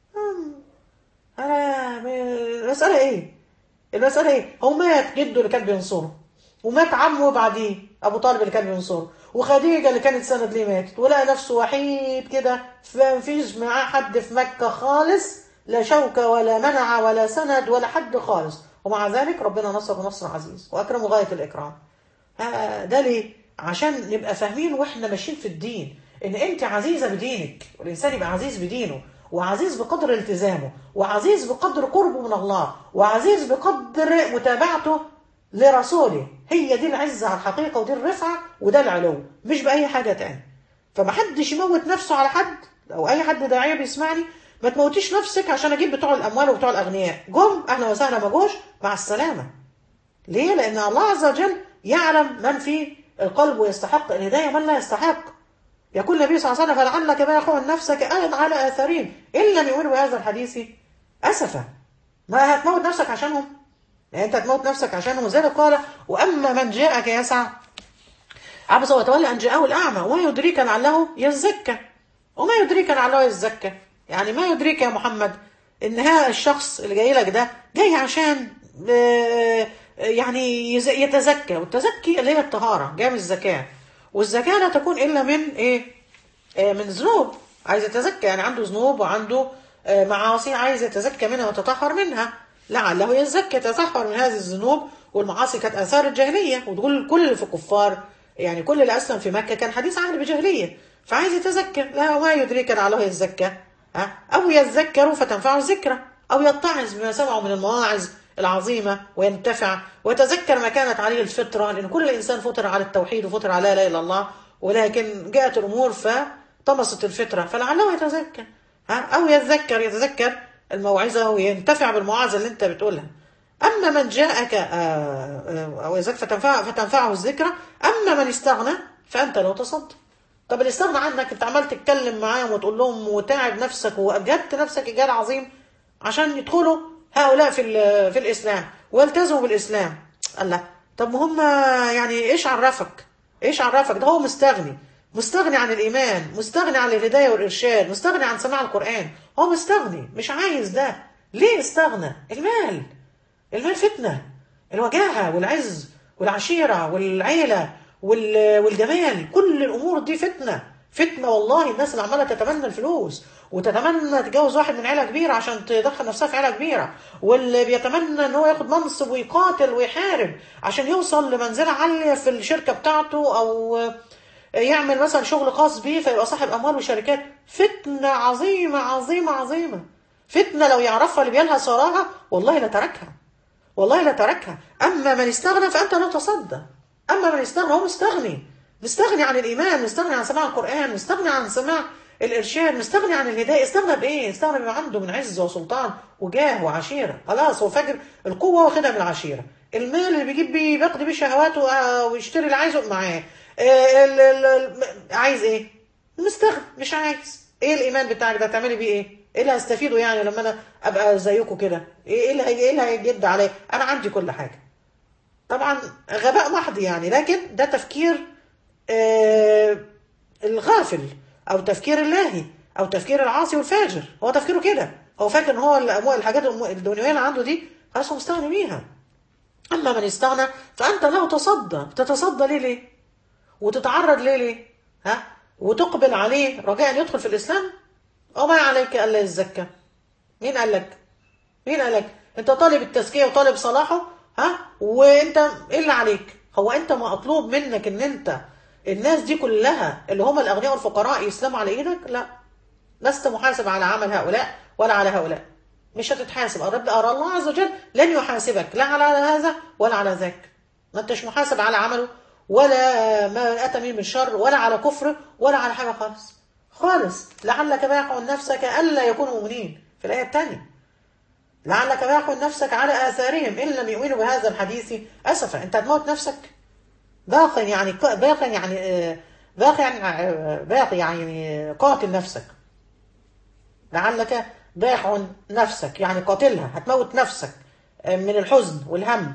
انا المساله ايه المساله ايه هو مات جده اللي كان بينصره ومات عمه بعديه ابو طالب اللي كان بينصره وخديجه اللي كانت سند ليه ماتت ولقى نفسه وحيد كده فمفيش معاه حد في مكه خالص لا شوكه ولا منع ولا سند ولا حد خالص ومع ذلك ربنا نصره نصر عزيز واكرمه غايه الاكرام آه، ده ليه عشان نبقى فاهمين واحنا ماشيين في الدين ان انت عزيزه بدينك والانسان يبقى عزيز بدينه وعزيز بقدر التزامه وعزيز بقدر قربه من الله وعزيز بقدر متابعته لرسوله هي دي العزة على الحقيقة ودي الرفعة وده العلو مش بأي حاجة تاني فمحدش يموت نفسه على حد أو أي حد داعية بيسمعني ما تموتيش نفسك عشان أجيب بتوع الأموال وبتوع الأغنياء جم أهلا وسهلا ما جوش مع السلامة ليه؟ لأن الله عز وجل يعلم من في القلب ويستحق الهداية من لا يستحق يقول النبي صلى الله عليه وسلم فلعلك باخع نفسك آن على آثارهم إن لم يؤمنوا بهذا الحديث أسفا ما هتموت نفسك عشانهم يعني أنت هتموت نفسك عشانهم وذلك قال وأما من جاءك يسعى عبس وتولى أن جاءه الأعمى وما يدريك لعله يزكى وما يدريك لعله يزكى يعني ما يدريك يا محمد إن هذا الشخص اللي جاي لك ده جاي عشان آه، يعني يز- يتزكى والتزكي اللي هي الطهارة جاي من الزكاة والزكاة لا تكون إلا من إيه آه، من ذنوب عايز يتزكى يعني عنده ذنوب وعنده آه، معاصي عايز يتزكى منها ويتطهر منها لعله يزكى يتطهر من هذه الذنوب والمعاصي كانت آثار الجاهلية وتقول كل اللي في الكفار يعني كل اللي أسلم في مكة كان حديث عهد بجاهلية فعايز يتزكى لا وما يدريك لعله يزكى ها أو يذكر فتنفعه الذكرى أو يتعظ بما سمعوا من المواعظ العظيمة وينتفع ويتذكر ما كانت عليه الفطرة لأن كل إنسان فطر على التوحيد وفطر على لا إله إلا الله ولكن جاءت الأمور فطمست الفطرة فلعله يتذكر ها أو يتذكر يتذكر الموعظة وينتفع بالموعظة اللي أنت بتقولها أما من جاءك آه، آه، أو يزك فتنفع فتنفعه الذكرى أما من استغنى فأنت له تصدق طب اللي استغنى عنك أنت عمال تتكلم معاهم وتقول لهم وتعب نفسك وأجهدت نفسك إجهاد عظيم عشان يدخلوا هؤلاء في ال- في الإسلام ويلتزموا بالإسلام الله طب ما هم يعني إيش عرفك؟ إيش عرفك؟ ده هو مستغني مستغني عن الإيمان مستغني عن الهداية والإرشاد مستغني عن سماع القرآن هو مستغني مش عايز ده ليه استغنى؟ المال المال فتنة الوجاهة والعز والعشيرة والعيلة وال- والجمال كل الأمور دي فتنة فتنة والله الناس اللي عمالة تتمنى الفلوس وتتمنى تتجوز واحد من عيلة كبيرة عشان تدخل نفسها في عيلة كبيرة واللي بيتمنى ان هو ياخد منصب ويقاتل ويحارب عشان يوصل لمنزلة عالية في الشركة بتاعته او يعمل مثلا شغل خاص بيه فيبقى صاحب اموال وشركات فتنة عظيمة عظيمة عظيمة فتنة لو يعرفها اللي بيلهث وراها والله لتركها والله لا تركها أما من استغنى فأنت لا تصدى أما من استغنى هو مستغني مستغني عن الإيمان مستغني عن سماع القرآن مستغني عن سماع الإرشاد مستغني عن الهداية استغنى بإيه؟ استغنى بما عنده من عز وسلطان وجاه وعشيرة خلاص هو فاكر القوة واخدها من العشيرة المال اللي بيجيب بيه بيقضي بيه شهواته آه، ويشتري اللي عايزه معاه آه، ال- ال- ال- عايز إيه؟ مستغني مش عايز ايه الايمان بتاعك ده تعملي بيه ايه ايه اللي هستفيده يعني لما انا ابقى زيكم كده ايه اللي هي- ايه اللي هيجد عليا انا عندي كل حاجه طبعا غباء محض يعني لكن ده تفكير آه الغافل او تفكير اللاهي او تفكير العاصي والفاجر هو تفكيره كده هو فاكر ان هو الاموال الحاجات الم- الدنيويه اللي عنده دي خلاص هو مستغني بيها اما من استغنى فانت له تصدى تتصدى ليه ليه وتتعرض ليه ليه ها وتقبل عليه رجاء أن يدخل في الإسلام وما عليك ألا يزكى مين قال لك مين قال لك انت طالب التزكية وطالب صلاحه ها وانت ايه اللي عليك هو انت مطلوب منك ان انت الناس دي كلها اللي هم الاغنياء والفقراء يسلموا على ايدك لا لست محاسب على عمل هؤلاء ولا على هؤلاء مش هتتحاسب الرب أرى الله عز وجل لن يحاسبك لا على هذا ولا على ذاك ما انتش محاسب على عمله ولا ما أتى منه من شر ولا على كفر ولا على حاجة خالص خالص لعلك باقع نفسك ألا يكونوا مؤمنين في الآية الثانية لعلك باقع نفسك على آثارهم إن لم يؤمنوا بهذا الحديث أسفا أنت هتموت نفسك باق يعني باق يعني آه، باق يعني آه، باق يعني قاتل نفسك لعلك باخع نفسك يعني قاتلها هتموت نفسك من الحزن والهم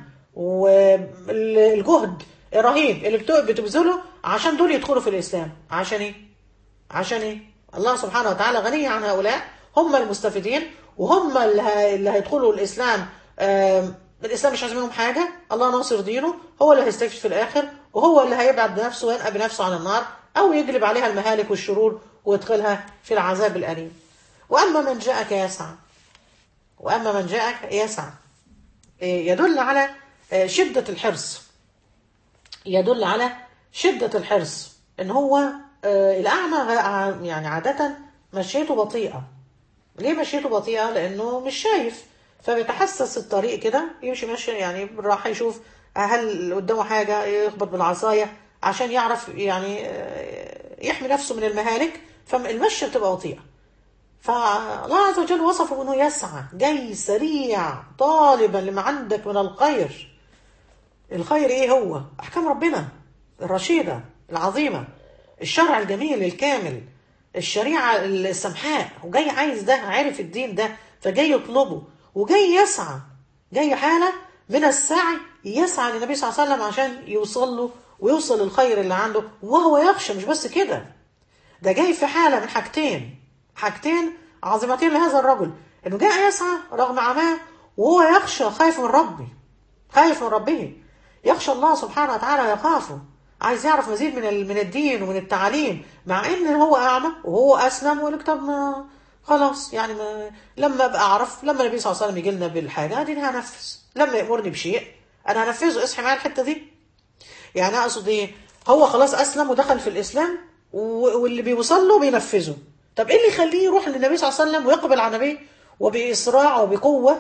والجهد الرهيب اللي بت- بتبذله عشان دول يدخلوا في الإسلام عشان إيه؟ عشان إيه؟ الله سبحانه وتعالى غني عن هؤلاء هم المستفيدين وهم اللي, ه- اللي هيدخلوا الإسلام آم، الإسلام مش عايز منهم حاجة الله ناصر دينه هو اللي هيستفيد في الآخر وهو اللي هيبعد بنفسه وينقى بنفسه عن النار أو يجلب عليها المهالك والشرور ويدخلها في العذاب الأليم وأما من جاءك يسعى وأما من جاءك يسعى إيه، يدل على آه، شدة الحرص يدل على شدة الحرص إن هو آه، الأعمى غ- يعني عادة مشيته بطيئة ليه مشيته بطيئة؟ لأنه مش شايف فبيتحسس الطريق كده يمشي ماشي يعني بالراحة يشوف هل قدامه حاجة يخبط بالعصاية عشان يعرف يعني آه، يحمي نفسه من المهالك فالمشي بتبقى بطيئة فالله عز وجل وصفه انه يسعى جاي سريع طالبا لما عندك من الخير الخير ايه هو احكام ربنا الرشيدة العظيمة الشرع الجميل الكامل الشريعة السمحاء وجاي عايز ده عارف الدين ده فجاي يطلبه وجاي يسعى جاي حالة من السعي يسعى للنبي صلى الله عليه وسلم عشان يوصل له ويوصل للخير اللي عنده وهو يخشى مش بس كده ده جاي في حالة من حاجتين حاجتين عظيمتين لهذا الرجل انه جاء يسعى رغم عماه وهو يخشى خايف من ربي خايف من ربه يخشى الله سبحانه وتعالى ويخافه عايز يعرف مزيد من ال- من الدين ومن التعليم مع ان هو اعمى وهو اسلم ويقول لك طب ما خلاص يعني ما لما ابقى اعرف لما النبي صلى الله عليه وسلم يجي لنا بالحاجه اديني هنفذ لما يامرني بشيء انا هنفذه اصحي معايا الحته دي يعني اقصد ايه هو خلاص اسلم ودخل في الاسلام و- واللي بيوصل له بينفذه طب ايه اللي يخليه يروح للنبي صلى الله عليه وسلم ويقبل على النبي وباسراع وبقوه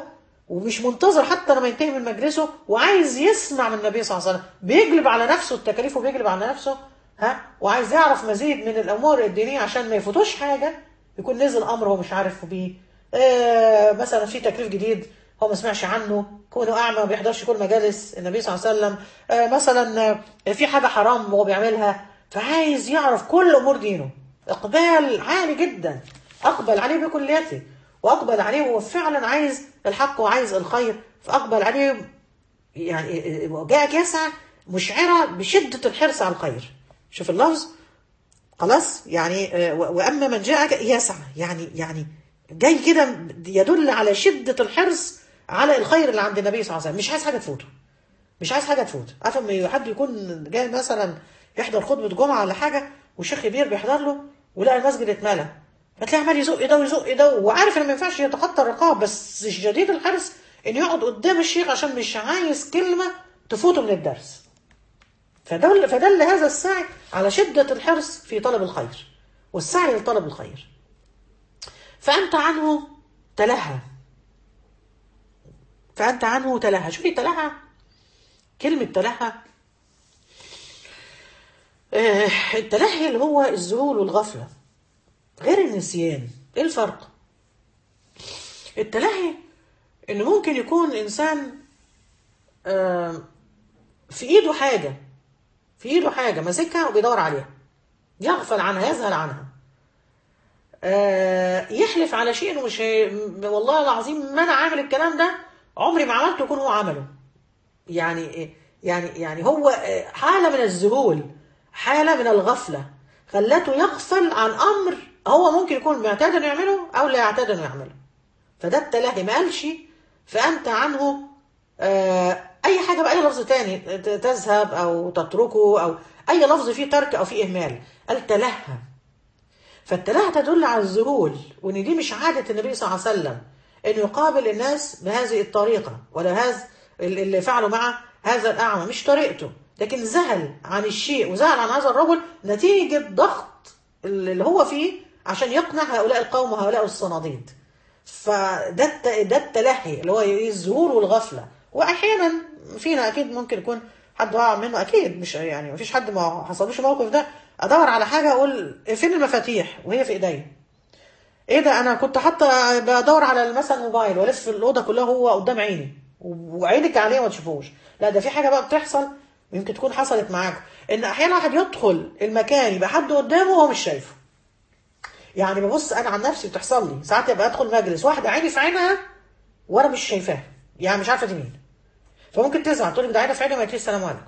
ومش منتظر حتى لما ينتهي من مجلسه وعايز يسمع من النبي صلى الله عليه وسلم بيجلب على نفسه التكاليف وبيجلب على نفسه ها وعايز يعرف مزيد من الامور الدينيه عشان ما يفوتوش حاجه يكون نزل امر هو مش عارف بيه آه مثلا في تكليف جديد هو ما سمعش عنه كونه اعمى ما بيحضرش كل مجالس النبي صلى الله عليه وسلم آه مثلا آه في حاجه حرام هو بيعملها فعايز يعرف كل امور دينه اقبال عالي جدا اقبل عليه بكليته واقبل عليه وهو فعلا عايز الحق وعايز الخير فاقبل عليه يعني جاءك يسعى مشعره بشده الحرص على الخير شوف اللفظ خلاص يعني واما من جاءك يسعى يعني يعني جاي كده يدل على شده الحرص على الخير اللي عند النبي صلى الله عليه وسلم مش عايز حاجه تفوته مش عايز حاجه تفوت عارف لما حد يكون جاي مثلا يحضر خطبه جمعه ولا حاجه وشيخ كبير بيحضر له ولقى المسجد اتملى فتلاقيه عمال يزق ده ويزق ده وعارف ان ما ينفعش يتخطى الرقاب بس شديد الحرص انه يقعد قدام الشيخ عشان مش عايز كلمه تفوته من الدرس فدل فدل هذا السعي على شدة الحرص في طلب الخير والسعي لطلب الخير فأنت عنه تلهى فأنت عنه تلهى شوفي تلهى كلمة تلهى آه التلهي اللي هو الذهول والغفلة غير النسيان ايه الفرق التلهي ان ممكن يكون انسان آه في ايده حاجه في ايده حاجه ماسكها وبيدور عليها يغفل عنها يذهل عنها آه يحلف على شيء انه مش هي... والله العظيم ما انا عامل الكلام ده عمري ما عملته يكون هو عمله يعني يعني يعني هو حاله من الذهول حاله من الغفله خلته يغفل عن امر هو ممكن يكون معتاد انه يعمله او لا يعتاد انه يعمله فده التلاهي ما قالش فانت عنه آه اي حاجه باي لفظ تاني تذهب او تتركه او اي لفظ فيه ترك او فيه اهمال قال تلهى فالتلهى تدل على الذهول وان دي مش عاده النبي صلى الله عليه وسلم انه يقابل الناس بهذه الطريقه ولا هذا اللي فعله مع هذا الاعمى مش طريقته لكن ذهل عن الشيء وذهل عن هذا الرجل نتيجه ضغط اللي هو فيه عشان يقنع هؤلاء القوم وهؤلاء الصناديد فده ده التلهي اللي هو الظهور والغفله واحيانا فينا اكيد ممكن يكون حد وقع منه اكيد مش يعني مفيش حد ما حصلوش الموقف ده ادور على حاجه اقول فين المفاتيح وهي في ايديا ايه ده انا كنت حتى بدور على مثلا موبايل والف الاوضه كلها هو قدام عيني وعينك عليه ما تشوفوش لا ده في حاجه بقى بتحصل يمكن تكون حصلت معاكم ان احيانا واحد يدخل المكان يبقى حد قدامه وهو مش شايفه يعني ببص انا عن نفسي بتحصل لي ساعات يبقى ادخل مجلس واحده عيني في عينها وانا مش شايفاها يعني مش عارفه دي مين فممكن تزعل تقول لك ده عينها في عيني ما السلام عليكم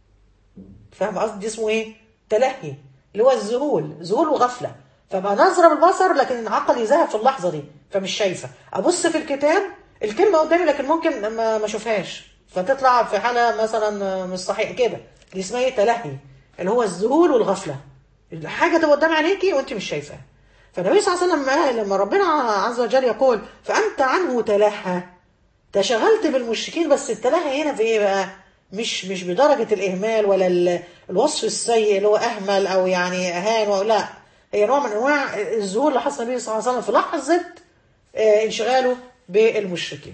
فاهم قصدي اسمه ايه تلهي اللي هو الذهول ذهول وغفله فبقى نظره بالبصر لكن العقل يذهب في اللحظه دي فمش شايفه ابص في الكتاب الكلمه قدامي لكن ممكن ما اشوفهاش فتطلع في حاله مثلا مش صحيح كده دي اسمها ايه تلهي اللي هو الذهول والغفله الحاجه تبقى قدام عينيكي وانت مش شايفاها فالنبي صلى الله عليه وسلم قال لما ربنا عز وجل يقول فانت عنه تلهى تشغلت بالمشركين بس التلهي هنا في ايه بقى مش مش بدرجه الاهمال ولا الوصف السيء اللي هو اهمل او يعني اهان او لا هي نوع من انواع الظهور اللي حصل النبي صلى الله عليه وسلم في لحظه انشغاله بالمشركين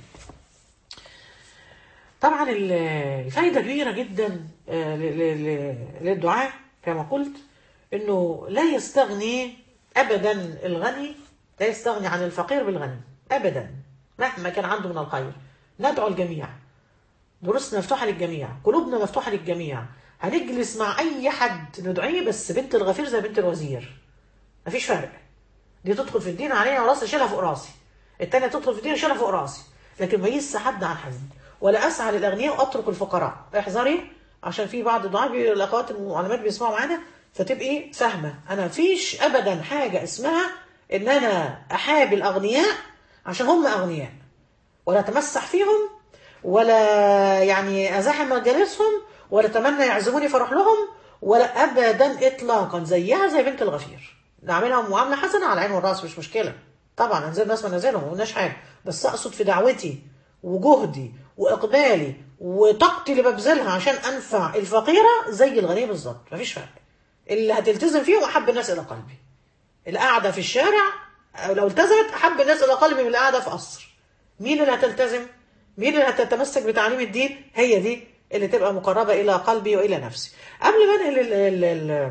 طبعا الفائده كبيره جدا للدعاء كما قلت انه لا يستغني ابدا الغني لا يستغني عن الفقير بالغني ابدا مهما كان عنده من الخير ندعو الجميع دروسنا مفتوحه للجميع قلوبنا مفتوحه للجميع هنجلس مع اي حد ندعيه بس بنت الغفير زي بنت الوزير مفيش فرق دي تدخل في الدين علينا راسي اشيلها فوق راسي التانية تدخل في الدين اشيلها فوق راسي لكن ما يس حد عن حد ولا اسعى للاغنياء واترك الفقراء احذري عشان في بعض الدعاء الاخوات المعلمات بيسمعوا معانا فتبقي فاهمه انا مفيش ابدا حاجه اسمها ان انا احابي الاغنياء عشان هم اغنياء ولا اتمسح فيهم ولا يعني ازاحم مجالسهم ولا اتمنى يعزموني فاروح لهم ولا ابدا اطلاقا زيها زي بنت الغفير نعملها معامله حسنه على العين والراس مش مشكله طبعا انزل ناس منازلهم ما قلناش حاجه بس اقصد في دعوتي وجهدي واقبالي وطاقتي اللي ببذلها عشان انفع الفقيره زي الغني بالظبط مفيش فرق اللي هتلتزم فيهم احب الناس الى قلبي القعده في الشارع أو لو التزمت احب الناس الى قلبي من القعده في قصر مين اللي هتلتزم مين اللي هتتمسك بتعليم الدين هي دي اللي تبقى مقربة إلى قلبي وإلى نفسي قبل ما انقل ال- ال- ال-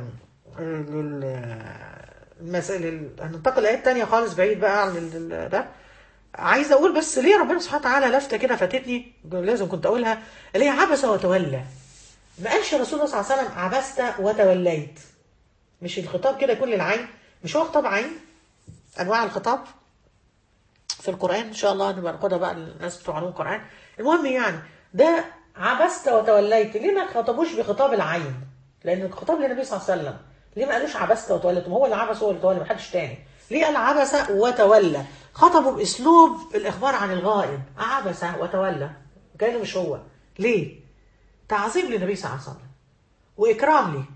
ال- المسألة هننتقل لآيات تانية خالص بعيد بقى عن ال- ال- ده عايزة أقول بس ليه ربنا سبحانه وتعالى لفتة كده فاتتني لازم كنت أقولها اللي هي عبس وتولى ما قالش الرسول صلى الله عليه وسلم عبست وتوليت مش الخطاب كده يكون للعين مش هو خطاب عين أنواع الخطاب في القرآن إن شاء الله نبقى ناخدها بقى الناس بتوع علوم القرآن المهم يعني ده عبست وتوليت ليه ما خطبوش بخطاب العين لأن الخطاب للنبي صلى الله عليه وسلم ليه ما قالوش عبست وتوليت ما هو اللي عبس هو اللي تولى محدش تاني ليه قال عبس وتولى خطبوا بأسلوب الإخبار عن الغائب عبس وتولى كأنه مش هو ليه تعظيم للنبي صلى الله عليه وسلم وإكرام ليه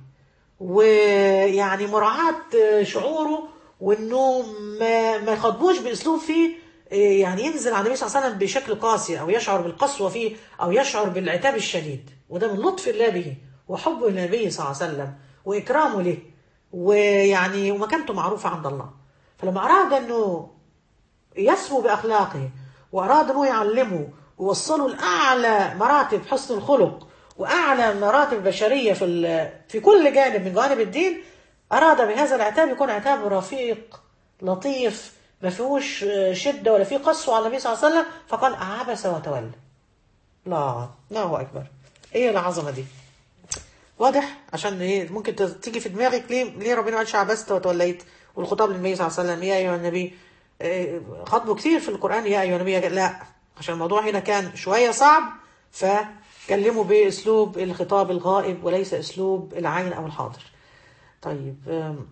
ويعني مراعاة شعوره وانه ما ما يخاطبوش باسلوب فيه يعني ينزل على النبي صلى الله عليه وسلم بشكل قاسي او يشعر بالقسوه فيه او يشعر بالعتاب الشديد وده من لطف الله به وحبه للنبي صلى الله عليه وسلم واكرامه له ويعني ومكانته معروفه عند الله فلما اراد انه يسمو باخلاقه واراد انه يعلمه ووصله لاعلى مراتب حسن الخلق واعلى مراتب البشريه في ال- في كل جانب من جوانب الدين اراد بهذا العتاب يكون عتاب رفيق لطيف ما فيهوش شده ولا فيه قسوه على النبي صلى الله عليه وسلم فقال عبس وتولى لا الله اكبر ايه العظمه دي واضح عشان ايه ممكن ت- تيجي في دماغك ليه ليه ربنا ما قالش عبست وتوليت والخطاب للنبي صلى الله عليه وسلم يا ايها النبي إيه، خطبه كتير في القران يا ايها النبي لا عشان الموضوع هنا كان شويه صعب فكلموا باسلوب الخطاب الغائب وليس اسلوب العين او الحاضر طيب أم،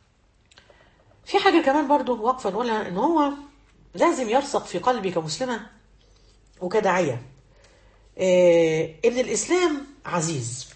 في حاجه كمان برضو واقفه نقولها ان هو لازم يرسخ في قلبي كمسلمه وكداعيه إيه، ان الاسلام عزيز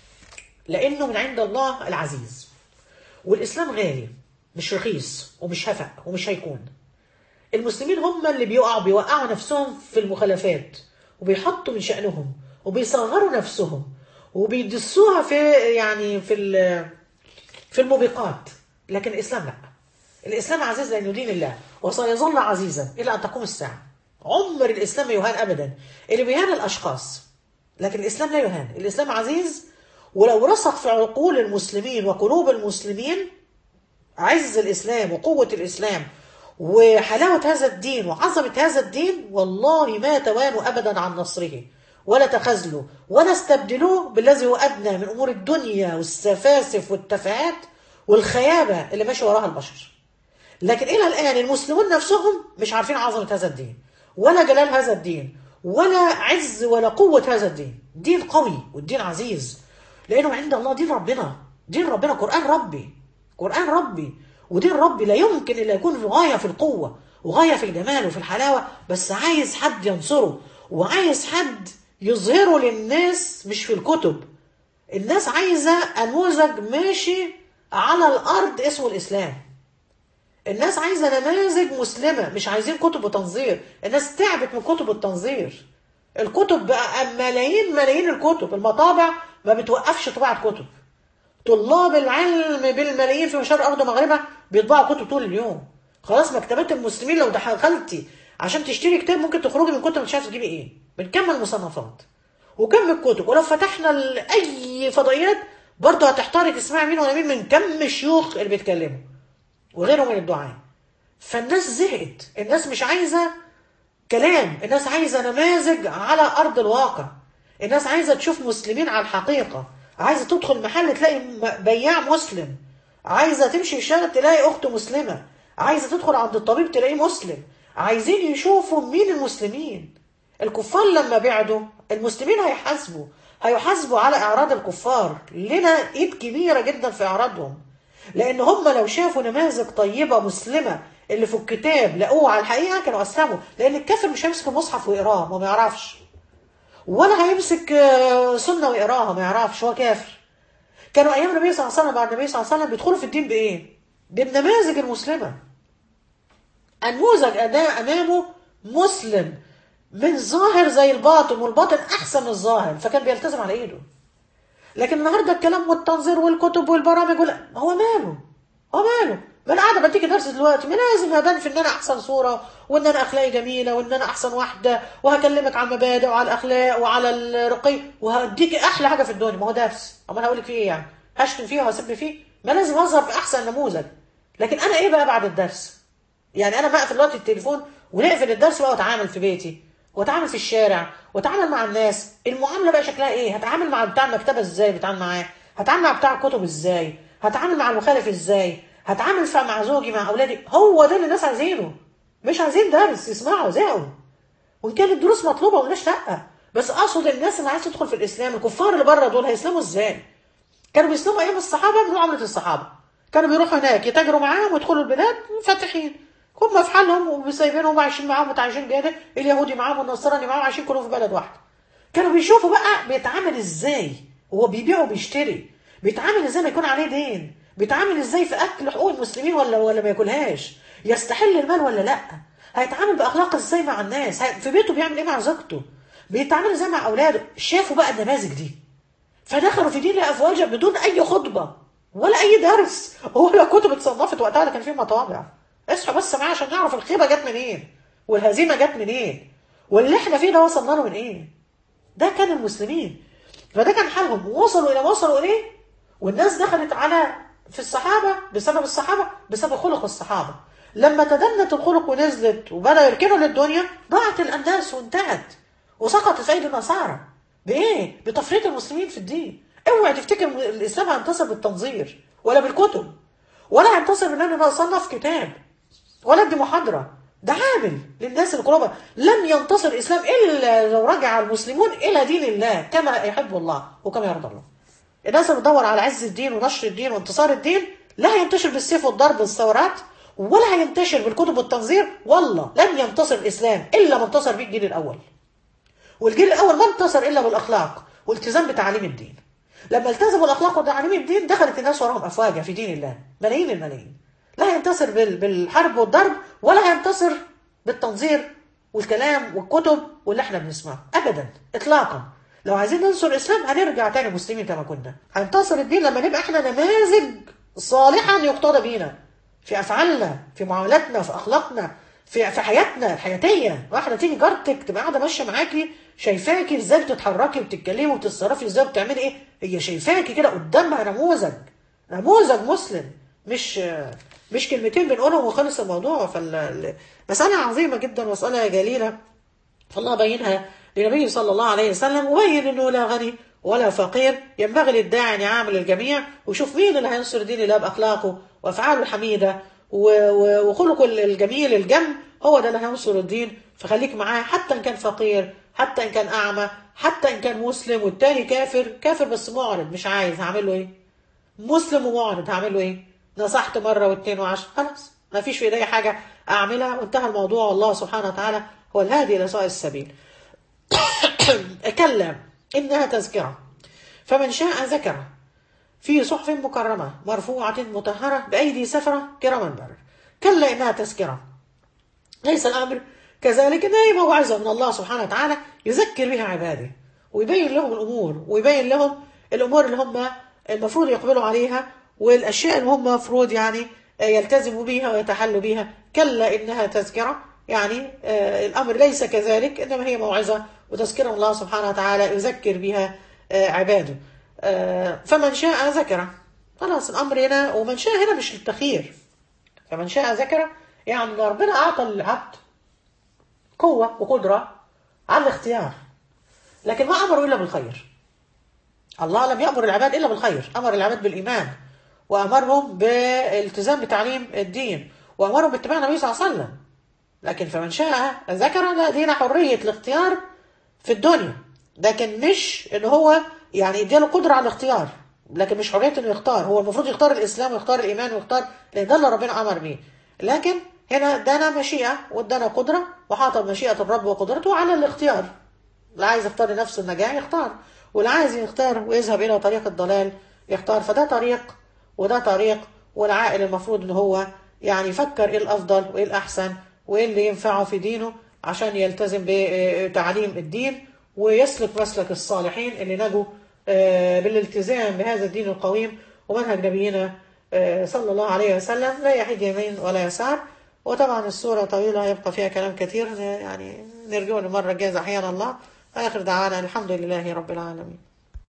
لانه من عند الله العزيز والاسلام غالي مش رخيص ومش هفق ومش هيكون المسلمين هم اللي بيقعوا بيوقعوا نفسهم في المخالفات وبيحطوا من شأنهم وبيصغروا نفسهم وبيدسوها في يعني في ال- في الموبقات لكن الاسلام لا الاسلام عزيز لانه دين الله وسيظل عزيزا الى ان تقوم الساعه عمر الاسلام ما يهان ابدا اللي بيهان الاشخاص لكن الاسلام لا يهان الاسلام عزيز ولو رسخ في عقول المسلمين وقلوب المسلمين عز الإسلام وقوة الإسلام وحلاوة هذا الدين وعظمة هذا الدين والله ما توانوا أبدا عن نصره ولا تخاذلوا ولا استبدلوه بالذي هو أدنى من أمور الدنيا والسفاسف والتفاهات والخيابة اللي ماشي وراها البشر لكن إلى الآن المسلمون نفسهم مش عارفين عظمة هذا الدين ولا جلال هذا الدين ولا عز ولا قوة هذا الدين دين قوي والدين عزيز لأنه عند الله دين ربنا دين ربنا قرآن ربي قرآن ربي ودين ربي لا يمكن إلا يكون غاية في القوة وغاية في الجمال وفي الحلاوة بس عايز حد ينصره وعايز حد يظهره للناس مش في الكتب الناس عايزة نموذج ماشي على الأرض اسمه الإسلام الناس عايزة نماذج مسلمة مش عايزين كتب وتنظير الناس تعبت من كتب التنظير الكتب بقى ملايين ملايين الكتب المطابع ما بتوقفش طباعة كتب طلاب العلم بالملايين في مشارق الارض ومغربها بيطبعوا كتب طول اليوم خلاص مكتبات المسلمين لو دخلتي عشان تشتري كتاب ممكن تخرجي من كتب مش عارفه تجيبي ايه بنكمل مصنفات وكم الكتب ولو فتحنا ال- اي فضائيات برضه هتحتاري تسمعي مين ولا مين من كم الشيوخ اللي بيتكلموا وغيرهم من الدعاء فالناس زهقت الناس مش عايزه كلام الناس عايزه نماذج على ارض الواقع الناس عايزه تشوف مسلمين على الحقيقه عايزه تدخل محل تلاقي م- بياع مسلم عايزه تمشي في الشارع تلاقي اخت مسلمه عايزه تدخل عند الطبيب تلاقيه مسلم عايزين يشوفوا مين المسلمين الكفار لما بعدوا المسلمين هيحاسبوا هيحاسبوا على اعراض الكفار لنا ايد كبيره جدا في اعراضهم لان هم لو شافوا نماذج طيبه مسلمه اللي في الكتاب لقوه على الحقيقه كانوا اسلموا لان الكافر مش هيمسك المصحف ويقراه ما يعرفش ولا هيمسك آه، سنه ويقراها ما يعرفش هو كافر كانوا ايام النبي صلى الله عليه وسلم بعد النبي صلى الله عليه وسلم بيدخلوا في الدين بايه؟ بالنماذج المسلمه النموذج أدا- امامه مسلم من ظاهر زي الباطن والباطن احسن من الظاهر فكان بيلتزم على ايده لكن النهارده الكلام والتنظير والكتب والبرامج ولا هو ماله هو ماله ما انا قاعده بديكي درس دلوقتي ما لازم هبان في ان انا احسن صوره وان انا اخلاقي جميله وان انا احسن واحده وهكلمك على المبادئ وعلى الاخلاق وعلى الرقي وهديكي احلى حاجه في الدنيا ما هو درس اما انا هقول لك فيه ايه يعني هشتم فيه وهسب فيه ما لازم اظهر في احسن نموذج لكن انا ايه بقى بعد الدرس يعني انا بقفل دلوقتي التليفون ونقفل الدرس بقى واتعامل في بيتي واتعامل في الشارع واتعامل مع الناس المعامله بقى شكلها ايه هتعامل مع بتاع المكتبه ازاي بتعامل معاه هتعامل مع بتاع الكتب ازاي هتعامل مع المخالف ازاي هتعامل مع زوجي مع اولادي هو ده اللي الناس عايزينه مش عايزين درس يسمعوا زهقوا وان كانت الدروس مطلوبه ومالناش لا بس اقصد الناس اللي عايزه تدخل في الاسلام الكفار اللي بره دول هيسلموا ازاي كانوا بيسلموا ايام الصحابه من معامله الصحابه كانوا بيروحوا هناك يتاجروا معاهم ويدخلوا البلاد فاتحين هم في حالهم وسايبينهم عايشين معاهم متعايشين جاده اليهودي معاهم والنصراني معاهم عايشين كلهم في بلد واحده كانوا بيشوفوا بقى بيتعامل ازاي هو بيبيع وبيشتري بيتعامل ازاي ما يكون عليه دين بيتعامل ازاي في اكل حقوق المسلمين ولا ولا ما ياكلهاش يستحل المال ولا لا هيتعامل باخلاق ازاي مع الناس في بيته بيعمل ايه مع زوجته بيتعامل ازاي مع اولاده شافوا بقى النماذج دي فدخلوا في دين افواجا بدون اي خطبه ولا اي درس ولا كتب اتصنفت وقتها كان في مطابع اصحوا بس معايا عشان نعرف الخيبه جت منين والهزيمه جت منين واللي احنا فيه ده وصلنا له من ايه ده كان المسلمين فده كان حالهم وصلوا الى ما وصلوا اليه والناس دخلت على في الصحابه بسبب الصحابه بسبب خلق الصحابه لما تدنت الخلق ونزلت وبدأوا يركنوا للدنيا ضاعت الاندلس وانتهت وسقطت في ايدي النصارى بايه؟ بتفريط المسلمين في الدين اوعي تفتكر الاسلام هينتصر بالتنظير ولا بالكتب ولا هينتصر بان انا اصنف كتاب ولا ادي محاضره ده عامل للناس القرابة لم ينتصر الإسلام إلا لو رجع المسلمون إلى دين الله كما يحب الله وكما يرضى الله الناس اللي بتدور على عز الدين ونشر الدين وانتصار الدين لا هينتشر بالسيف والضرب والثورات ولا هينتشر بالكتب والتنظير والله لن ينتصر الإسلام إلا ما انتصر به الجيل الأول والجيل الأول ما انتصر إلا بالأخلاق والالتزام بتعاليم الدين لما التزموا الأخلاق وتعاليم الدين دخلت الناس وراهم أفواجا في دين الله ملايين الملايين لا هينتصر بالحرب والضرب ولا هينتصر بالتنظير والكلام والكتب واللي احنا بنسمعه ابدا اطلاقا لو عايزين ننصر الاسلام هنرجع تاني مسلمين كما كنا هينتصر الدين لما نبقى احنا نماذج صالحا يقتدى بينا في افعالنا في معاملاتنا في اخلاقنا في في حياتنا الحياتيه واحده تيجي جارتك تبقى قاعده ماشيه معاكي شايفاكي ازاي بتتحركي وبتتكلمي وبتتصرفي ازاي وبتعملي ايه هي شايفاكي كده قدامها نموذج نموذج مسلم مش مش كلمتين بنقولهم وخلص الموضوع فالمسألة عظيمة جدا مسألة جليلة فالله بينها لنبيه صلى الله عليه وسلم وبين انه لا غني ولا فقير ينبغي للداعي ان يعامل الجميع ويشوف مين اللي هينصر دين الله باخلاقه وافعاله الحميده وخلقه الجميل الجم هو ده اللي هينصر الدين فخليك معاه حتى ان كان فقير حتى ان كان اعمى حتى ان كان مسلم والتاني كافر كافر بس معرض مش عايز هعمل له ايه مسلم ومعرض هعمل له ايه نصحت مرة واثنين وعشر خلاص ما فيش في ايدي حاجة اعملها وانتهى الموضوع والله سبحانه وتعالى هو الهادي الى سواء السبيل كلا انها تذكرة فمن شاء ذكره في صحف مكرمة مرفوعة مطهرة بأيدي سفرة كراما برر كلا إنها تذكرة ليس الأمر كذلك إنها هي موعظة من الله سبحانه وتعالى يذكر بها عباده ويبين لهم الأمور ويبين لهم الأمور اللي هم المفروض يقبلوا عليها والأشياء اللي هم مفروض يعني يلتزموا بها ويتحلوا بها كلا إنها تذكرة يعني الأمر ليس كذلك إنما هي موعظة وتذكرة الله سبحانه وتعالى يذكر بها عباده فمن شاء ذكره خلاص الأمر هنا ومن شاء هنا مش للتخيير فمن شاء ذكره يعني ربنا أعطى للعبد قوة وقدرة على الاختيار لكن ما أمروا إلا بالخير الله لم يأمر العباد إلا بالخير أمر العباد بالإيمان وأمرهم بالالتزام بتعليم الدين وأمرهم باتباع النبي صلى الله عليه وسلم لكن فمن شاء ذكر لا دين حرية الاختيار في الدنيا لكن مش ان هو يعني اديله قدرة على الاختيار لكن مش حرية انه يختار هو المفروض يختار الاسلام ويختار الايمان ويختار لان ده اللي ربنا امر بيه لكن هنا ادانا مشيئة وادانا قدرة وحاط مشيئة الرب وقدرته على الاختيار اللي عايز يختار لنفسه النجاة يختار واللي عايز يختار ويذهب الى طريق الضلال يختار فده طريق وده طريق والعائل المفروض ان هو يعني يفكر ايه الافضل وايه الاحسن وايه اللي ينفعه في دينه عشان يلتزم بتعليم الدين ويسلك مسلك الصالحين اللي نجوا بالالتزام بهذا الدين القويم ومنهج نبينا آه، صلى الله عليه وسلم لا يحيد يمين ولا يسار وطبعا السورة طويلة يبقى فيها كلام كثير يعني نرجو لمرة جاز أحيانا الله آخر دعوانا الحمد لله رب العالمين